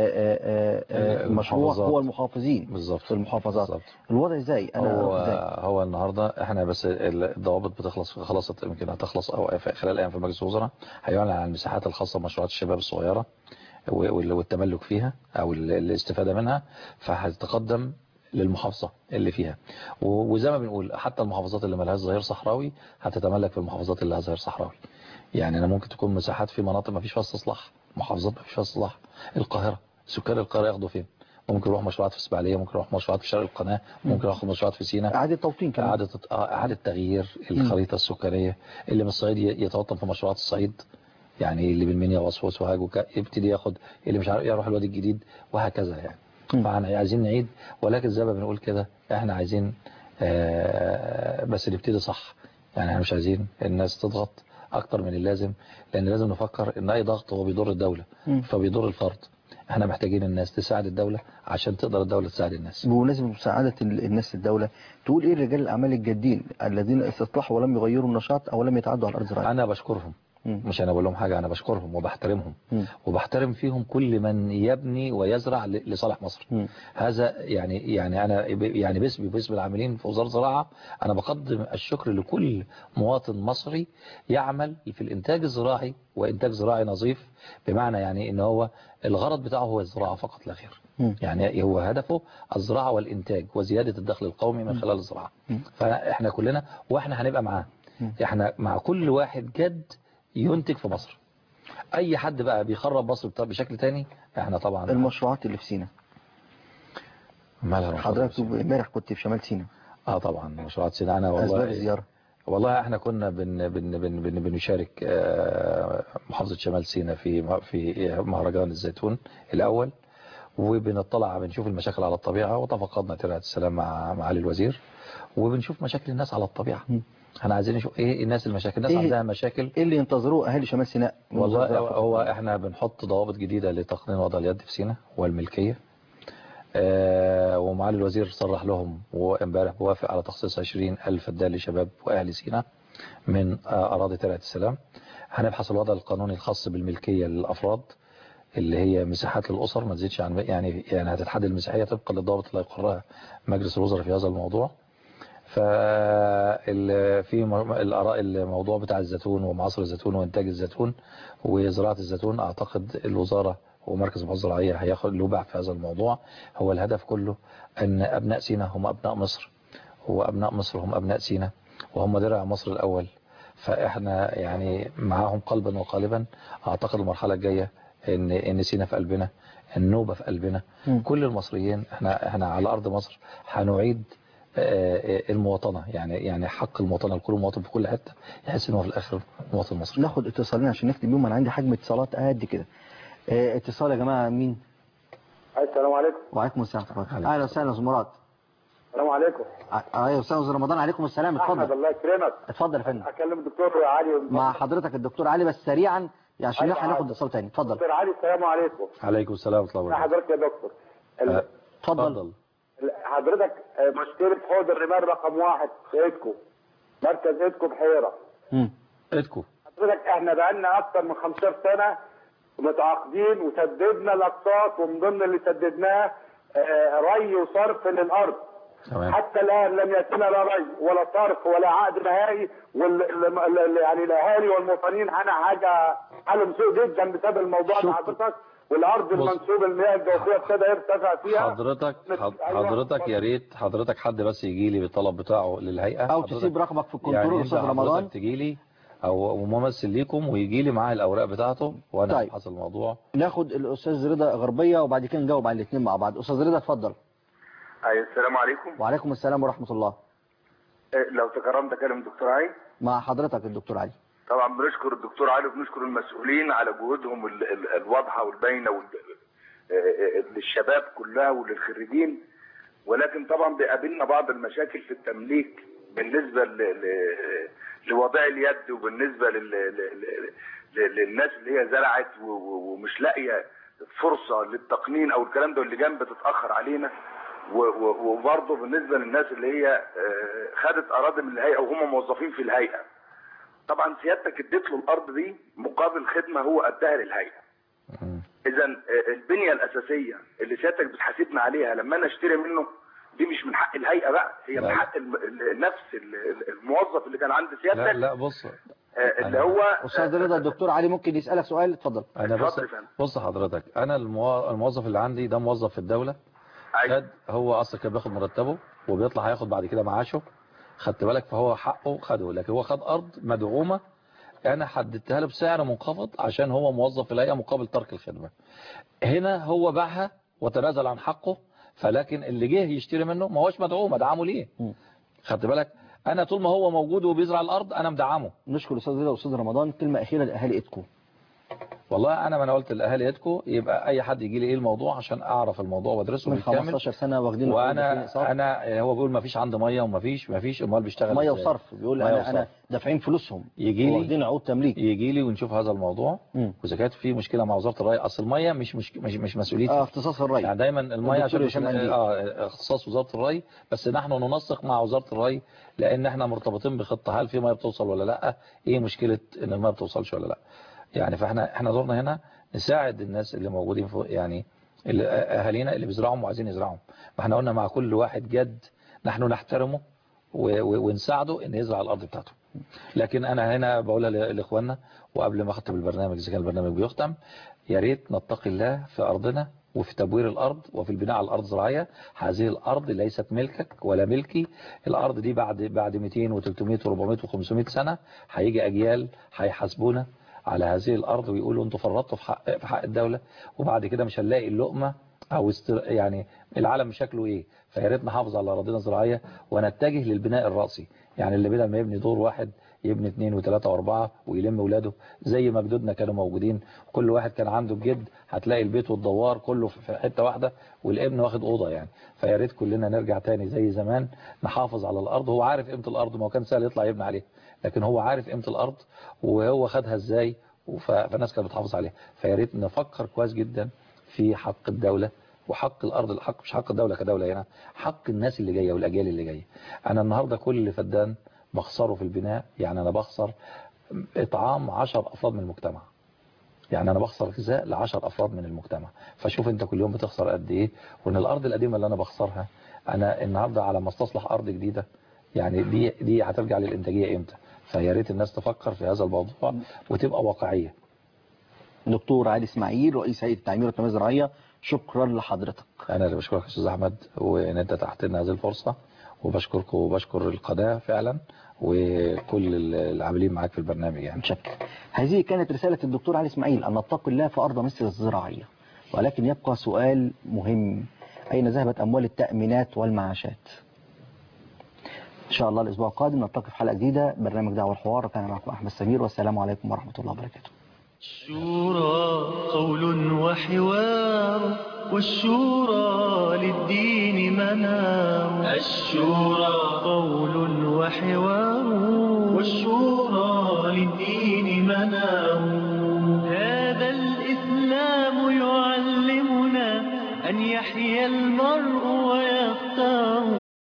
آه، آه، آه، المشروع المحافظات. هو المحافظين بالظبط في المحافظات بالظبط. الوضع ازاي انا هو أروح ازاي هو النهارده احنا بس الضوابط بتخلص خلصت يمكن هتخلص او في خلال ايام في مجلس الوزراء هيعلن عن المساحات الخاصه بمشروعات الشباب الصغيره وال- والتملك فيها او ال- الاستفاده منها فهتتقدم للمحافظه اللي فيها و- وزي ما بنقول حتى المحافظات اللي ملهاش ظهير صحراوي هتتملك في المحافظات اللي لها ظهير صحراوي يعني انا ممكن تكون مساحات في مناطق ما فيش فيها استصلاح محافظات ما فيش فيها استصلاح القاهره سكان القاهره ياخدوا فين ممكن يروح مشروعات في اسماعيليه ممكن يروح مشروعات في شرق القناه ممكن ياخد مشروعات في سيناء اعاده توطين كمان إعادة آه، إعادة تغيير الخريطة السكانية اللي من الصعيد ي- يتوطن في مشروعات الصعيد يعني اللي بالمنيا واسوس وسوهاج وك- يبتدي ياخد اللي مش عارف يروح الوادي الجديد وهكذا يعني مم. فاحنا عايزين نعيد ولكن زي ما بنقول كده احنا عايزين آه، بس نبتدي صح يعني احنا مش عايزين الناس تضغط اكتر من اللازم لان لازم نفكر ان اي ضغط هو بيضر الدولة مم. فبيضر الفرد احنا محتاجين الناس تساعد الدولة عشان تقدر الدولة تساعد الناس بمناسبة مساعدة ال- الناس الدولة تقول ايه رجال الاعمال الجادين الذين استصلحوا ولم يغيروا النشاط او لم يتعدوا على الارض الزراعية انا بشكرهم مم. مش انا بقول لهم حاجه انا بشكرهم وبحترمهم مم. وبحترم فيهم كل من يبني ويزرع ل- لصالح مصر مم. هذا يعني يعني انا ب- يعني باسمي باسم العاملين في وزاره الزراعه انا بقدم الشكر لكل مواطن مصري يعمل في الانتاج الزراعي وانتاج زراعي نظيف بمعنى يعني ان هو الغرض بتاعه هو الزراعه فقط لا غير مم. يعني هو هدفه الزراعه والانتاج وزياده الدخل القومي من خلال الزراعه مم. فاحنا كلنا واحنا هنبقى معاه احنا مع كل واحد جد ينتج في مصر اي حد بقى بيخرب مصر بط- بشكل تاني احنا طبعا المشروعات اللي في سينا مالها المشروعات حضرتك امبارح كنت في شمال سينا اه طبعا مشروعات سينا انا اسباب والله الزياره والله احنا كنا بن بن بن بن بنشارك آه، محافظة شمال سينا في في مهرجان الزيتون الأول وبنطلع بنشوف المشاكل على الطبيعة وتفقدنا ترعة السلام مع معالي الوزير وبنشوف مشاكل الناس على الطبيعة احنا عايزين نشوف ايه الناس المشاكل الناس إيه؟ عندها مشاكل ايه اللي ينتظروه اهالي شمال سيناء من والله وزارة الزراعة؟ هو احنا بنحط ضوابط جديدة لتقنين وضع اليد في سينا والملكية آه، ومعالي الوزير صرح لهم وامبارح بوافق على تخصيص 20 ألف فدان لشباب وأهل سينا من آه، أراضي ترعة السلام هنبحث الوضع القانوني الخاص بالملكية للأفراد اللي هي مساحات للأسر ما تزيدش عن يعني يعني هتتحدد المساحية طبقا للضوابط اللي يقررها مجلس الوزراء في هذا الموضوع ففي الآراء الموضوع بتاع الزيتون ومعصر الزيتون وإنتاج الزيتون وزراعة الزيتون أعتقد الوزارة ومركز البحوث الزراعية هياخد له باع في هذا الموضوع هو الهدف كله أن أبناء سينا هم أبناء مصر وأبناء مصر هم أبناء سينا وهم درع مصر الأول فإحنا يعني معاهم قلبا وقالبا أعتقد المرحلة الجاية إن إن سينا في قلبنا النوبة في قلبنا مم. كل المصريين احنا احنا على أرض مصر هنعيد آه، آه، المواطنة يعني يعني حق المواطنة لكل مواطن في كل حتة يحس إن هو في الآخر مواطن مصري ناخد اتصالين عشان نختم بيهم انا عندي حجم اتصالات قد كده اه اتصال يا جماعه مين السلام عليكم وعليكم السلام ورحمه الله عليكم اهلا وسهلا يا استاذ مراد السلام عليكم اه يا استاذ رمضان عليكم السلام احمد اتفضل الله يكرمك اتفضل يا فندم اكلم الدكتور علي مع حضرتك الدكتور علي بس سريعا عشان أيوة، نلحق ناخد عادي. اتصال تاني اتفضل دكتور علي السلام عليكم عليكم السلام ورحمة الله مع وبركاته حضرتك يا دكتور ال- آه، اتفضل ال- حضرتك آه، مشكله حوض الرمال رقم واحد في ايدكو مركز ايدكو بحيره مم. ايدكم حضرتك احنا بقالنا اكتر من 15 سنه متعاقدين وسددنا الاقساط ومن ضمن اللي سددناه آه، ري وصرف للارض تمام حتى الان لم ياتنا لا ري ولا صرف ولا عقد نهائي وال ال- ال- ال- يعني الاهالي والمواطنين انا حاجه حالهم سوء جدا بسبب الموضوع ده شكرا. حضرتك والارض بص. المنسوب المياه الجوفيه ابتدى يرتفع فيها حضرتك حض- أيوة. حضرتك يا ريت حضرتك حد بس يجي لي بالطلب بتاعه للهيئة او حضرتك- تسيب رقمك في يعني الكنترول انت استاذ رمضان حضرتك تجي لي او ممثل ليكم ويجي لي معاه الاوراق بتاعته وانا طيب. ابحث الموضوع ناخد الاستاذ رضا غربيه وبعد كده نجاوب على الاثنين مع بعض استاذ رضا اتفضل أي السلام عليكم وعليكم السلام ورحمه الله إيه، لو تكرمت اكلم الدكتور علي مع حضرتك الدكتور علي طبعا بنشكر الدكتور علي وبنشكر المسؤولين على جهودهم ال- ال- الواضحه والباينه وال- آه، آه، للشباب كلها وللخريجين ولكن طبعا بيقابلنا بعض المشاكل في التمليك بالنسبه ل- ل- لوضع اليد وبالنسبه لل- ل- ل- ل- للناس اللي هي زرعت و- و- ومش لاقيه فرصه للتقنين او الكلام ده واللي جنب بتتاخر علينا و- و- وبرضه بالنسبه للناس اللي هي آه، خدت اراضي من الهيئه وهم موظفين في الهيئه طبعا سيادتك اديت له الارض دي مقابل خدمه هو اداها للهيئه مم. اذا البنيه الاساسيه اللي سيادتك بتحاسبنا عليها لما انا اشتري منه دي مش من حق الهيئه بقى هي لا. من حق الم- ال- نفس ال- الموظف اللي كان عند لا سيادتك لا بص آه، اللي أنا- هو استاذ رضا الدكتور علي ممكن يسالك سؤال اتفضل انا بص اتفضل يا فندم. بص حضرتك انا الموا- الموظف اللي عندي ده موظف في الدولة أيوة. خد هو اصلا كان بياخد مرتبه وبيطلع هياخد بعد كده معاشه خدت بالك فهو حقه خده لكن هو خد ارض مدعومة انا حددتها له بسعر منخفض عشان هو موظف في الهيئه مقابل ترك الخدمة هنا هو باعها وتنازل عن حقه فلكن اللي جه يشتري منه ما هوش مدعوم ادعمه ليه مم. خدت بالك انا طول ما هو موجود وبيزرع الارض انا مدعمه نشكر استاذ رضا واستاذ رمضان كلمه اخيره لاهالي ايدكو والله انا ما انا قلت لاهالي يدكو يبقى اي حد يجي لي ايه الموضوع عشان اعرف الموضوع وادرسه من بالكامل 15 سنه واخدين الأرض فين وانا إقساط. انا هو بيقول ما فيش عنده ميه وما فيش ما فيش امال بيشتغل ميه إزاي؟ وصرف بيقول مية انا انا وصرف. دافعين فلوسهم يجي لي واخدين عقود تمليك يجي لي ونشوف هذا الموضوع مم. واذا كانت في مشكله مع وزاره الري اصل الميه مش مش مش, مش مسؤوليتي اه اختصاص الري يعني دايما الميه الدكتور عشان هشام قنديل. اه اختصاص وزاره الري بس نحن ننسق مع وزاره الري لان احنا مرتبطين بخطه هل في ميه بتوصل ولا لا ايه مشكله ان الميه بتوصلش ولا لا يعني فاحنا احنا دورنا هنا نساعد الناس اللي موجودين فوق يعني اللي اهالينا اللي بيزرعهم وعايزين يزرعهم ما احنا قلنا مع كل واحد جد نحن نحترمه و- و- ونساعده ان يزرع الارض بتاعته لكن انا هنا بقولها ل- لاخواننا وقبل ما اختم البرنامج اذا كان البرنامج بيختم يا ريت نتقي الله في ارضنا وفي تبوير الأرض وفي البناء على الأرض الزراعية هذه الأرض ليست ملكك ولا ملكي الأرض دي بعد بعد 200 و300 و400 و500 سنة هيجي أجيال هيحاسبونا على هذه الأرض ويقولوا أنتوا فرطتوا في حق, في حق الدولة وبعد كده مش هنلاقي اللقمة أو استر... يعني العالم شكله إيه فيا ريت نحافظ على أراضينا الزراعية ونتجه للبناء الرأسي يعني اللي بدل ما يبني دور واحد يبني اثنين وثلاثة واربعة ويلم ولاده زي ما جدودنا كانوا موجودين كل واحد كان عنده الجد هتلاقي البيت والدوار كله في حتة واحدة والابن واخد أوضة يعني فيا ريت كلنا نرجع تاني زي زمان نحافظ على الأرض هو عارف قيمة الأرض ما هو كان سهل يطلع يبني عليها لكن هو عارف قيمة الأرض وهو خدها ازاي وف- فالناس كانت بتحافظ عليها فيا ريت نفكر كويس جدا في حق الدولة وحق الأرض الحق مش حق الدولة كدولة هنا حق الناس اللي جاية والأجيال اللي جاية أنا النهاردة كل اللي فدان بخسره في البناء يعني أنا بخسر إطعام عشر أفراد من المجتمع يعني أنا بخسر غذاء لعشر أفراد من المجتمع فشوف أنت كل يوم بتخسر قد إيه وإن الأرض القديمة اللي أنا بخسرها أنا النهاردة على ما استصلح أرض جديدة يعني دي دي هترجع للإنتاجية إمتى فيا ريت الناس تفكر في هذا الموضوع وتبقى واقعية دكتور علي اسماعيل رئيس هيئه التعمير والتنميه الزراعيه شكرا لحضرتك أنا اللي بشكرك يا أستاذ أحمد وإن أنت تحت لنا هذه الفرصة وبشكركم وبشكر القناة فعلا وكل العاملين معاك في البرنامج يعني متشكر هذه كانت رسالة الدكتور علي اسماعيل أن نتقي الله في أرض مصر الزراعية ولكن يبقى سؤال مهم أين ذهبت أموال التأمينات والمعاشات إن شاء الله الأسبوع القادم نلتقي في حلقة جديدة برنامج دعوة الحوار كان معكم أحمد سمير والسلام عليكم ورحمة الله وبركاته الشورى قول وحوار والشورى للدين منار الشورى قول وحوار والشورى للدين منار